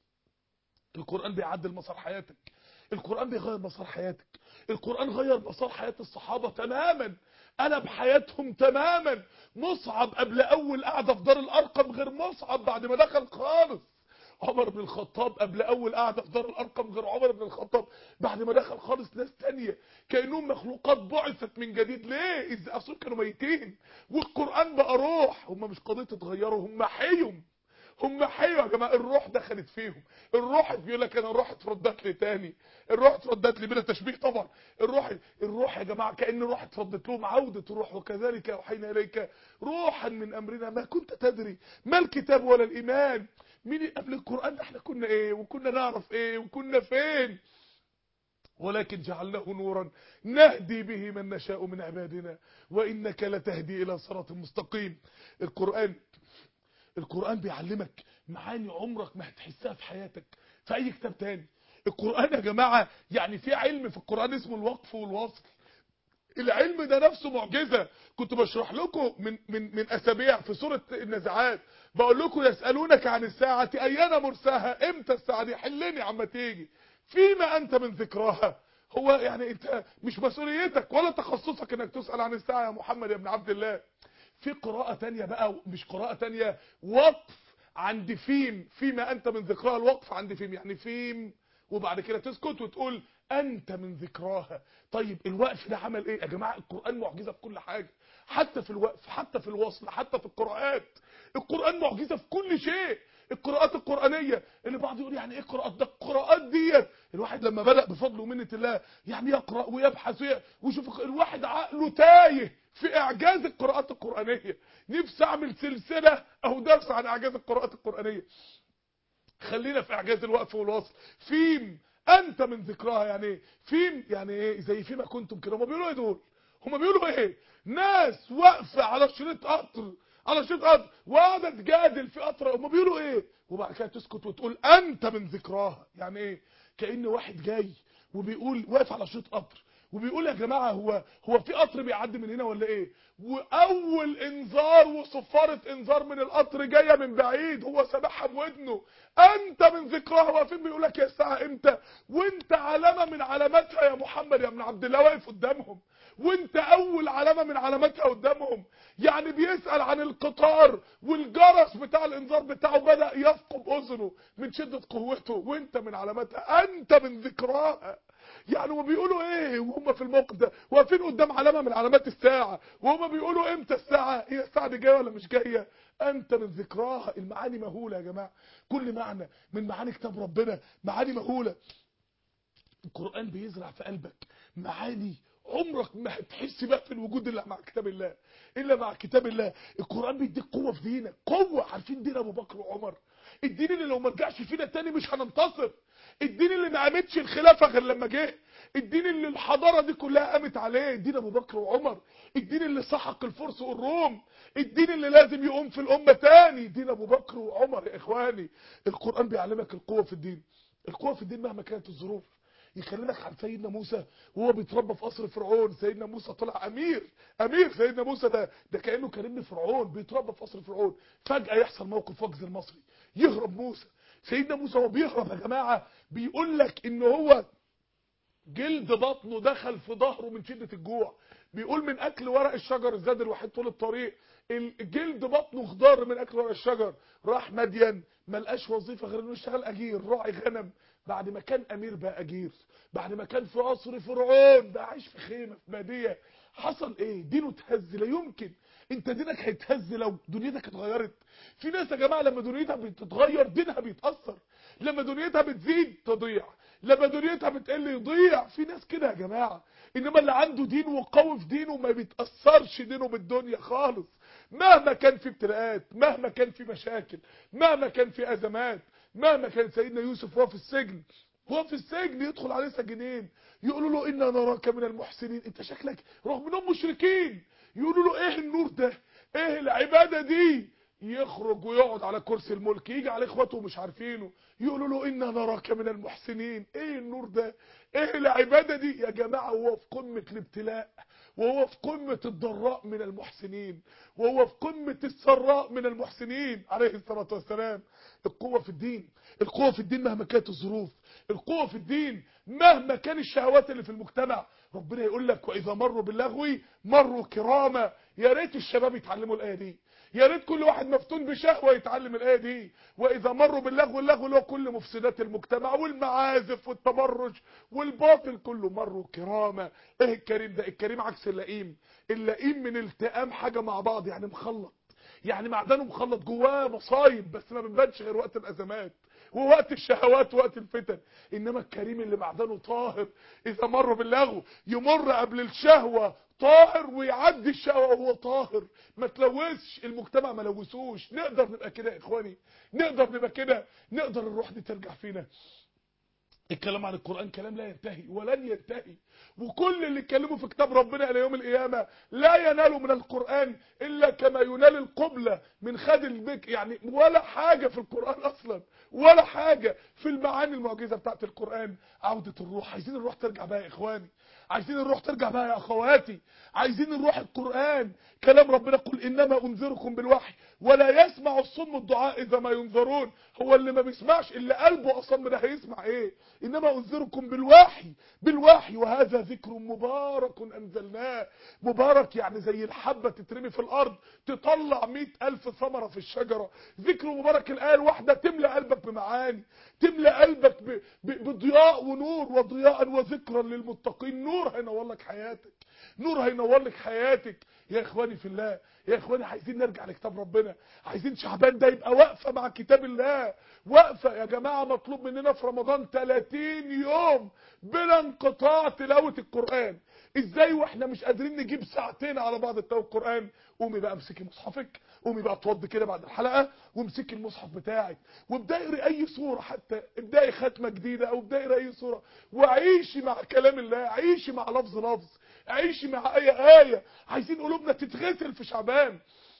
القرآن بيعدل مسار حياتك القرآن بيغير مسار حياتك القرآن غير مسار حياة الصحابة تماما قلب حياتهم تماما مصعب قبل أول قعدة في دار الأرقم غير مصعب بعد ما دخل خالص عمر بن الخطاب قبل اول قعده في دار الارقم غير عمر بن الخطاب بعد ما دخل خالص ناس تانية كانهم مخلوقات بعثت من جديد ليه اذ اصلا كانوا ميتين والقران بقى روح هم مش قضيه اتغيروا هم حيهم هم حيوا يا جماعه الروح دخلت فيهم الروح بيقول لك انا الروح اتردت لي تاني الروح اتردت لي بلا تشبيه طبعا الروح الروح يا جماعه كان الروح اتردت لهم عوده الروح وكذلك اوحينا اليك روحا من امرنا ما كنت تدري ما الكتاب ولا الايمان مين قبل القرآن احنا كنا ايه وكنا نعرف ايه وكنا فين ولكن جعلناه نورا نهدي به من نشاء من عبادنا وإنك لتهدي إلى صراط مستقيم القرآن القرآن بيعلمك معاني عمرك ما هتحسها في حياتك في أي كتاب تاني القرآن يا جماعة يعني في علم في القرآن اسمه الوقف والوصل العلم ده نفسه معجزة كنت بشرح لكم من من من اسابيع في سوره النزعات بقول لكم يسالونك عن الساعه ايان مرساها امتى الساعه دي حلني عما تيجي فيما انت من ذكراها هو يعني انت مش مسؤوليتك ولا تخصصك انك تسال عن الساعه يا محمد يا ابن عبد الله في قراءه تانية بقى مش قراءه تانية وقف عند فيم فيما انت من ذكراها الوقف عند فيم يعني فيم وبعد كده تسكت وتقول انت من ذكراها طيب الوقف ده عمل ايه يا جماعه القران معجزه في كل حاجه حتى في الوقف حتى في الوصل حتى في القراءات القران معجزه في كل شيء القراءات القرآن القرآنية اللي بعض يقول يعني ايه قراءات ده القراءات ديت الواحد لما بدأ بفضل ومنة الله يعني يقرأ ويبحث وي- ويشوف الواحد عقله تايه في اعجاز القراءات القرآنية نفسي اعمل سلسلة او درس عن اعجاز القراءات القرآنية خلينا في اعجاز الوقف والوصل فيم انت من ذكراها يعني ايه فيم يعني ايه زي فيما كنتم كده هم بيقولوا ايه دول هم بيقولوا ايه ناس واقفه على شريط قطر على شريط قطر وقاعده تجادل في قطر هم بيقولوا ايه وبعد كده تسكت وتقول انت من ذكراها يعني ايه كأن واحد جاي وبيقول واقف على شريط قطر وبيقول يا جماعه هو هو في قطر بيعدي من هنا ولا ايه واول انذار وصفاره انذار من القطر جايه من بعيد هو سامعها بودنه انت من ذكراها واقفين بيقول لك يا الساعه امتى وانت علامه من علاماتها يا محمد يا ابن عبد الله واقف قدامهم وانت اول علامه من علاماتها قدامهم يعني بيسال عن القطار والجرس بتاع الانذار بتاعه بدا يثقب اذنه من شده قوته وانت من علاماتها انت من ذكراها يعني هم بيقولوا ايه وهم في الموقف ده واقفين قدام علامه من علامات الساعه وهم بيقولوا امتى الساعه هي الساعه دي جايه ولا مش جايه انت من ذكراها المعاني مهوله يا جماعه كل معنى من معاني كتاب ربنا معاني مهوله القرآن بيزرع في قلبك معاني عمرك ما هتحس بقى في الوجود الا مع كتاب الله الا مع كتاب الله القرآن بيديك قوة في دينك قوة عارفين دين ابو بكر وعمر الدين اللي لو ما رجعش فينا تاني مش هننتصر الدين اللي ما قامتش الخلافة غير لما جه الدين اللي الحضارة دي كلها قامت عليه دين ابو بكر وعمر الدين اللي سحق الفرس والروم الدين اللي لازم يقوم في الامة تاني دين ابو بكر وعمر يا اخواني القرآن بيعلمك القوة في الدين القوة في الدين مهما كانت الظروف يكلمك عن سيدنا موسى وهو بيتربى في قصر فرعون سيدنا موسى طلع امير امير سيدنا موسى ده ده كانه كان فرعون بيتربى في قصر فرعون فجاه يحصل موقف وجز المصري يهرب موسى سيدنا موسى وهو بيهرب يا جماعه بيقول لك ان هو جلد بطنه دخل في ظهره من شده الجوع بيقول من اكل ورق الشجر الزاد الوحيد طول الطريق الجلد بطنه خضار من اكل ورق الشجر راح مدين ما لقاش وظيفه غير انه يشتغل اجير راعي غنم بعد ما كان امير بقى اجير بعد ما كان في قصر فرعون بقى عايش في خيمه في باديه حصل ايه دينه اتهز لا يمكن انت دينك هيتهز لو دنيتك اتغيرت في ناس يا جماعه لما دنيتها بتتغير دينها بيتاثر لما دنيتها بتزيد تضيع لما دنيتها بتقل يضيع في ناس كده يا جماعه انما اللي عنده دين وقوي في دينه ما بيتاثرش دينه بالدنيا خالص مهما كان في ابتلاءات مهما كان في مشاكل مهما كان في ازمات مهما كان سيدنا يوسف وهو في السجن وهو في السجن يدخل عليه سجنين يقولوا له انا نراك من المحسنين انت شكلك رغم انهم مشركين يقولوا له ايه النور ده ايه العباده دي يخرج ويقعد على كرسي الملك يجي على اخواته مش عارفينه يقولوا له انا نراك من المحسنين ايه النور ده ايه العباده دي يا جماعه هو في قمه الابتلاء وهو في قمه الضراء من المحسنين وهو في قمه السراء من المحسنين عليه الصلاه والسلام القوه في الدين القوه في الدين مهما كانت الظروف القوه في الدين مهما كان الشهوات اللي في المجتمع ربنا يقول لك واذا مروا باللغو مروا كراما يا ريت الشباب يتعلموا الايه دي يا ريت كل واحد مفتون بشهوه يتعلم الايه دي واذا مروا باللغو اللغو اللي هو كل مفسدات المجتمع والمعازف والتبرج والباطل كله مروا كراما ايه الكريم ده الكريم عكس اللئيم اللئيم من التئام حاجه مع بعض يعني مخلط يعني معدنه مخلط جواه مصايب بس ما بنبانش غير وقت الازمات ووقت الشهوات ووقت الفتن انما الكريم اللي معدنه طاهر اذا مر باللغو يمر قبل الشهوه طاهر ويعدي الشهوه وهو طاهر ما تلوثش المجتمع ما لوثوش نقدر نبقى كده يا اخواني نقدر نبقى كده نقدر الروح دي ترجع فينا الكلام عن القرآن كلام لا ينتهي ولن ينتهي وكل اللي اتكلموا في كتاب ربنا الى يوم القيامة لا ينالوا من القرآن الا كما ينال القبلة من خد البك يعني ولا حاجة في القرآن اصلا ولا حاجة في المعاني المعجزة بتاعت القرآن عودة الروح عايزين الروح ترجع بقى يا اخواني عايزين الروح ترجع بقى يا اخواتي عايزين الروح القرآن كلام ربنا قل انما انذركم بالوحي ولا يسمع الصم الدعاء اذا ما ينذرون هو اللي ما بيسمعش اللي قلبه اصم ده هيسمع ايه انما انذركم بالوحي بالوحي وهذا ذكر مبارك انزلناه مبارك يعني زي الحبة تترمي في الارض تطلع مئة الف ثمرة في الشجرة ذكر مبارك الايه الواحدة تملى قلبك بمعاني تملى قلبك ب... ب... بضياء ونور وضياء وذكرا للمتقين نور هينور لك حياتك نور هينور لك حياتك يا اخواني في الله يا اخواني عايزين نرجع لكتاب ربنا عايزين شعبان ده يبقى واقفه مع كتاب الله وقفة يا جماعة مطلوب مننا في رمضان 30 يوم بلا انقطاع تلاوة القرآن ازاي واحنا مش قادرين نجيب ساعتين على بعض تلاوة القرآن قومي بقى امسكي مصحفك قومي بقى اتوضي كده بعد الحلقة وامسكي المصحف بتاعك وابدأي اقري اي سورة حتى ابدأي ختمة جديدة او ابدأي اقري اي سورة وعيشي مع كلام الله عيشي مع لفظ لفظ عيشي مع اي آية عايزين قلوبنا تتغسل في شعبان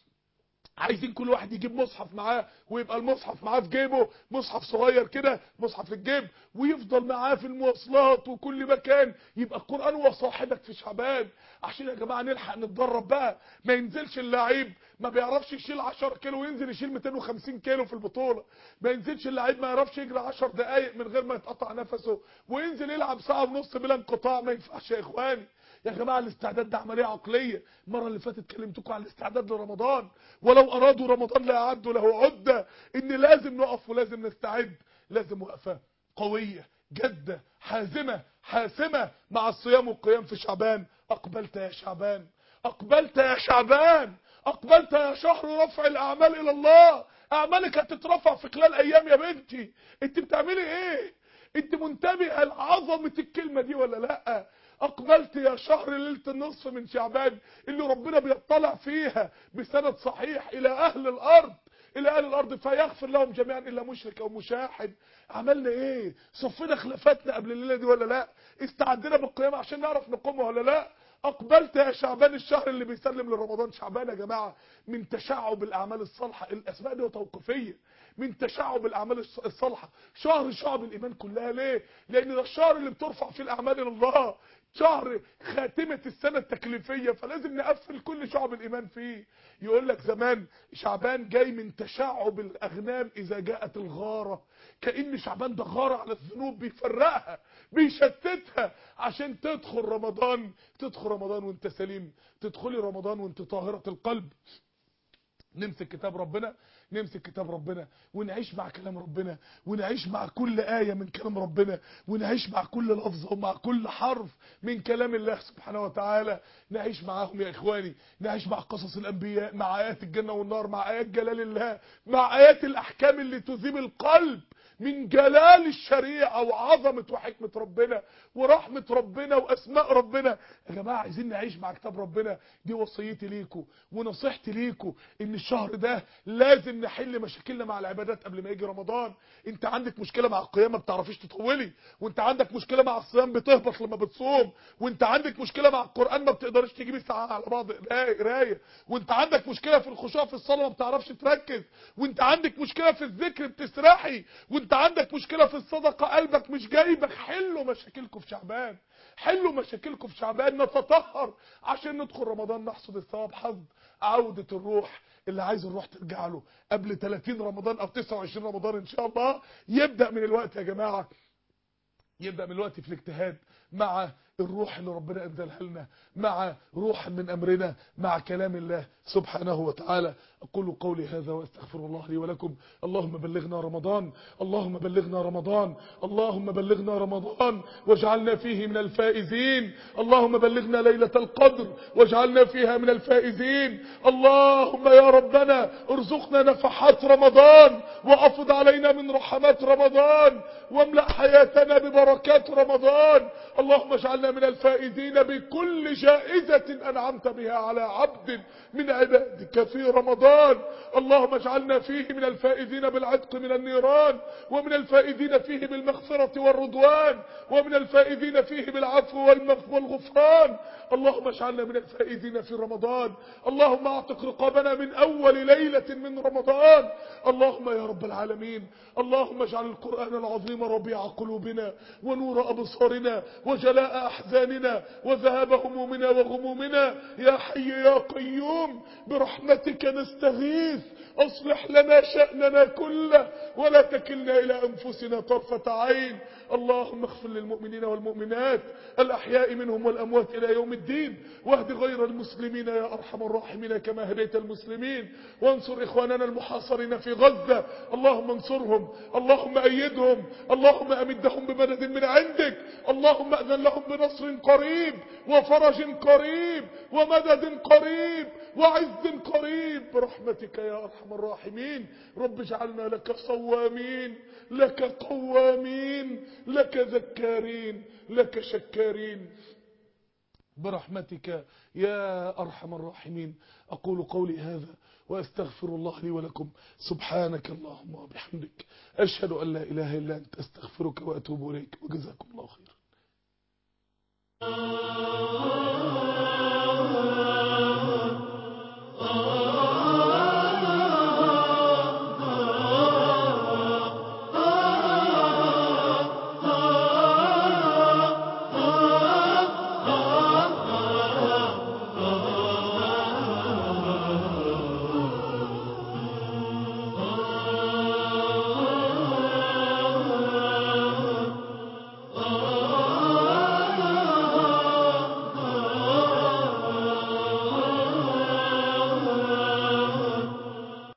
عايزين كل واحد يجيب مصحف معاه ويبقى المصحف معاه في جيبه مصحف صغير كده مصحف في الجيب ويفضل معاه في المواصلات وكل مكان يبقى القرآن هو صاحبك في شعبان عشان يا جماعة نلحق نتدرب بقى ما ينزلش اللعيب ما بيعرفش يشيل 10 كيلو وينزل يشيل 250 كيلو في البطولة ما ينزلش اللعيب ما يعرفش يجري 10 دقايق من غير ما يتقطع نفسه وينزل يلعب ساعة ونص بلا انقطاع ما ينفعش يا اخواني يا جماعة الاستعداد ده عملية عقلية المرة اللي فاتت كلمتكم عن الاستعداد لرمضان ولو أرادوا رمضان لأعدوا له عدة إن لازم نقف ولازم نستعد لازم وقفة قوية جدة حازمة حاسمة مع الصيام والقيام في شعبان أقبلت يا شعبان أقبلت يا شعبان أقبلت يا شهر رفع الأعمال إلى الله أعمالك هتترفع في خلال أيام يا بنتي أنت بتعملي إيه أنت منتبهة لعظمة الكلمة دي ولا لأ أقبلت يا شهر ليلة النصف من شعبان اللي ربنا بيطلع فيها بسند صحيح إلى أهل الأرض إلى أهل الأرض فيغفر لهم جميعا إلا مشرك أو مشاحن عملنا إيه صفنا خلافاتنا قبل الليلة دي ولا لا استعدنا بالقيامة عشان نعرف نقومها ولا لا أقبلت يا شعبان الشهر اللي بيسلم لرمضان شعبان يا جماعة من تشعب الأعمال الصالحة الأسماء دي توقيفية من تشعب الأعمال الصالحة شهر شعب الإيمان كلها ليه لأن ده الشهر اللي بترفع فيه الأعمال إلى الله شهر خاتمة السنة التكليفية فلازم نقفل كل شعب الإيمان فيه يقول لك زمان شعبان جاي من تشعب الأغنام إذا جاءت الغارة كأن شعبان ده غارة على الذنوب بيفرقها بيشتتها عشان تدخل رمضان تدخل رمضان وانت سليم تدخلي رمضان وانت طاهرة القلب نمسك كتاب ربنا نمسك كتاب ربنا ونعيش مع كلام ربنا ونعيش مع كل آية من كلام ربنا ونعيش مع كل لفظة ومع كل حرف من كلام الله سبحانه وتعالى نعيش معاهم يا إخواني نعيش مع قصص الأنبياء مع آيات الجنة والنار مع آيات جلال الله مع آيات الأحكام اللي تذيب القلب من جلال الشريعة وعظمة وحكمة ربنا ورحمة ربنا وأسماء ربنا يا جماعة عايزين نعيش مع كتاب ربنا دي وصيتي ليكم ونصيحتي ليكم ان الشهر ده لازم نحل مشاكلنا مع العبادات قبل ما يجي رمضان انت عندك مشكلة مع القيام ما بتعرفيش تطولي وانت عندك مشكلة مع الصيام بتهبط لما بتصوم وانت عندك مشكلة مع القرآن ما بتقدرش تجيبي ساعة على بعض قرايه وانت عندك مشكلة في الخشوع في الصلاة ما بتعرفش تركز وانت عندك مشكلة في الذكر بتسرحي وانت عندك مشكلة في الصدقة قلبك مش جايبك حلوا مشاكلكم في شعبان حلوا مشاكلكم في شعبان نتطهر عشان ندخل رمضان نحصد الثواب حظ عودة الروح اللي عايز الروح ترجع له قبل 30 رمضان او 29 رمضان ان شاء الله يبدأ من الوقت يا جماعة يبدأ من الوقت في الاجتهاد مع الروح اللي ربنا انزلها لنا مع روح من امرنا مع كلام الله سبحانه وتعالى اقول قولي هذا واستغفر الله لي ولكم اللهم بلغنا رمضان اللهم بلغنا رمضان اللهم بلغنا رمضان واجعلنا فيه من الفائزين اللهم بلغنا ليلة القدر واجعلنا فيها من الفائزين اللهم يا ربنا ارزقنا نفحات رمضان وافض علينا من رحمات رمضان واملأ حياتنا ببركات رمضان اللهم اجعلنا من الفائزين بكل جائزة أنعمت بها على عبد من عبادك في رمضان اللهم اجعلنا فيه من الفائزين بالعتق من النيران ومن الفائزين فيه بالمغفرة والرضوان ومن الفائزين فيه بالعفو والغفران اللهم اجعلنا من الفائزين في رمضان اللهم اعتق رقابنا من أول ليلة من رمضان اللهم يا رب العالمين اللهم اجعل القرآن العظيم ربيع قلوبنا ونور أبصارنا وجلاء أحزاننا وذهاب همومنا وغمومنا يا حي يا قيوم برحمتك نستغيث أصلح لنا شأننا كله ولا تكلنا إلى أنفسنا طرفة عين اللهم اغفر للمؤمنين والمؤمنات الأحياء منهم والأموات إلى يوم الدين واهد غير المسلمين يا أرحم الراحمين كما هديت المسلمين وانصر إخواننا المحاصرين في غزة اللهم انصرهم اللهم أيدهم اللهم أمدهم بمدد من عندك اللهم أذن لهم بنصر قريب وفرج قريب ومدد قريب وعز قريب برحمتك يا أرحم الراحمين رب اجعلنا لك صوامين لك قوامين لك ذكارين لك شكارين برحمتك يا أرحم الراحمين أقول قولي هذا وأستغفر الله لي ولكم سبحانك اللهم وبحمدك أشهد أن لا إله إلا أنت أستغفرك وأتوب إليك وجزاكم الله خيرا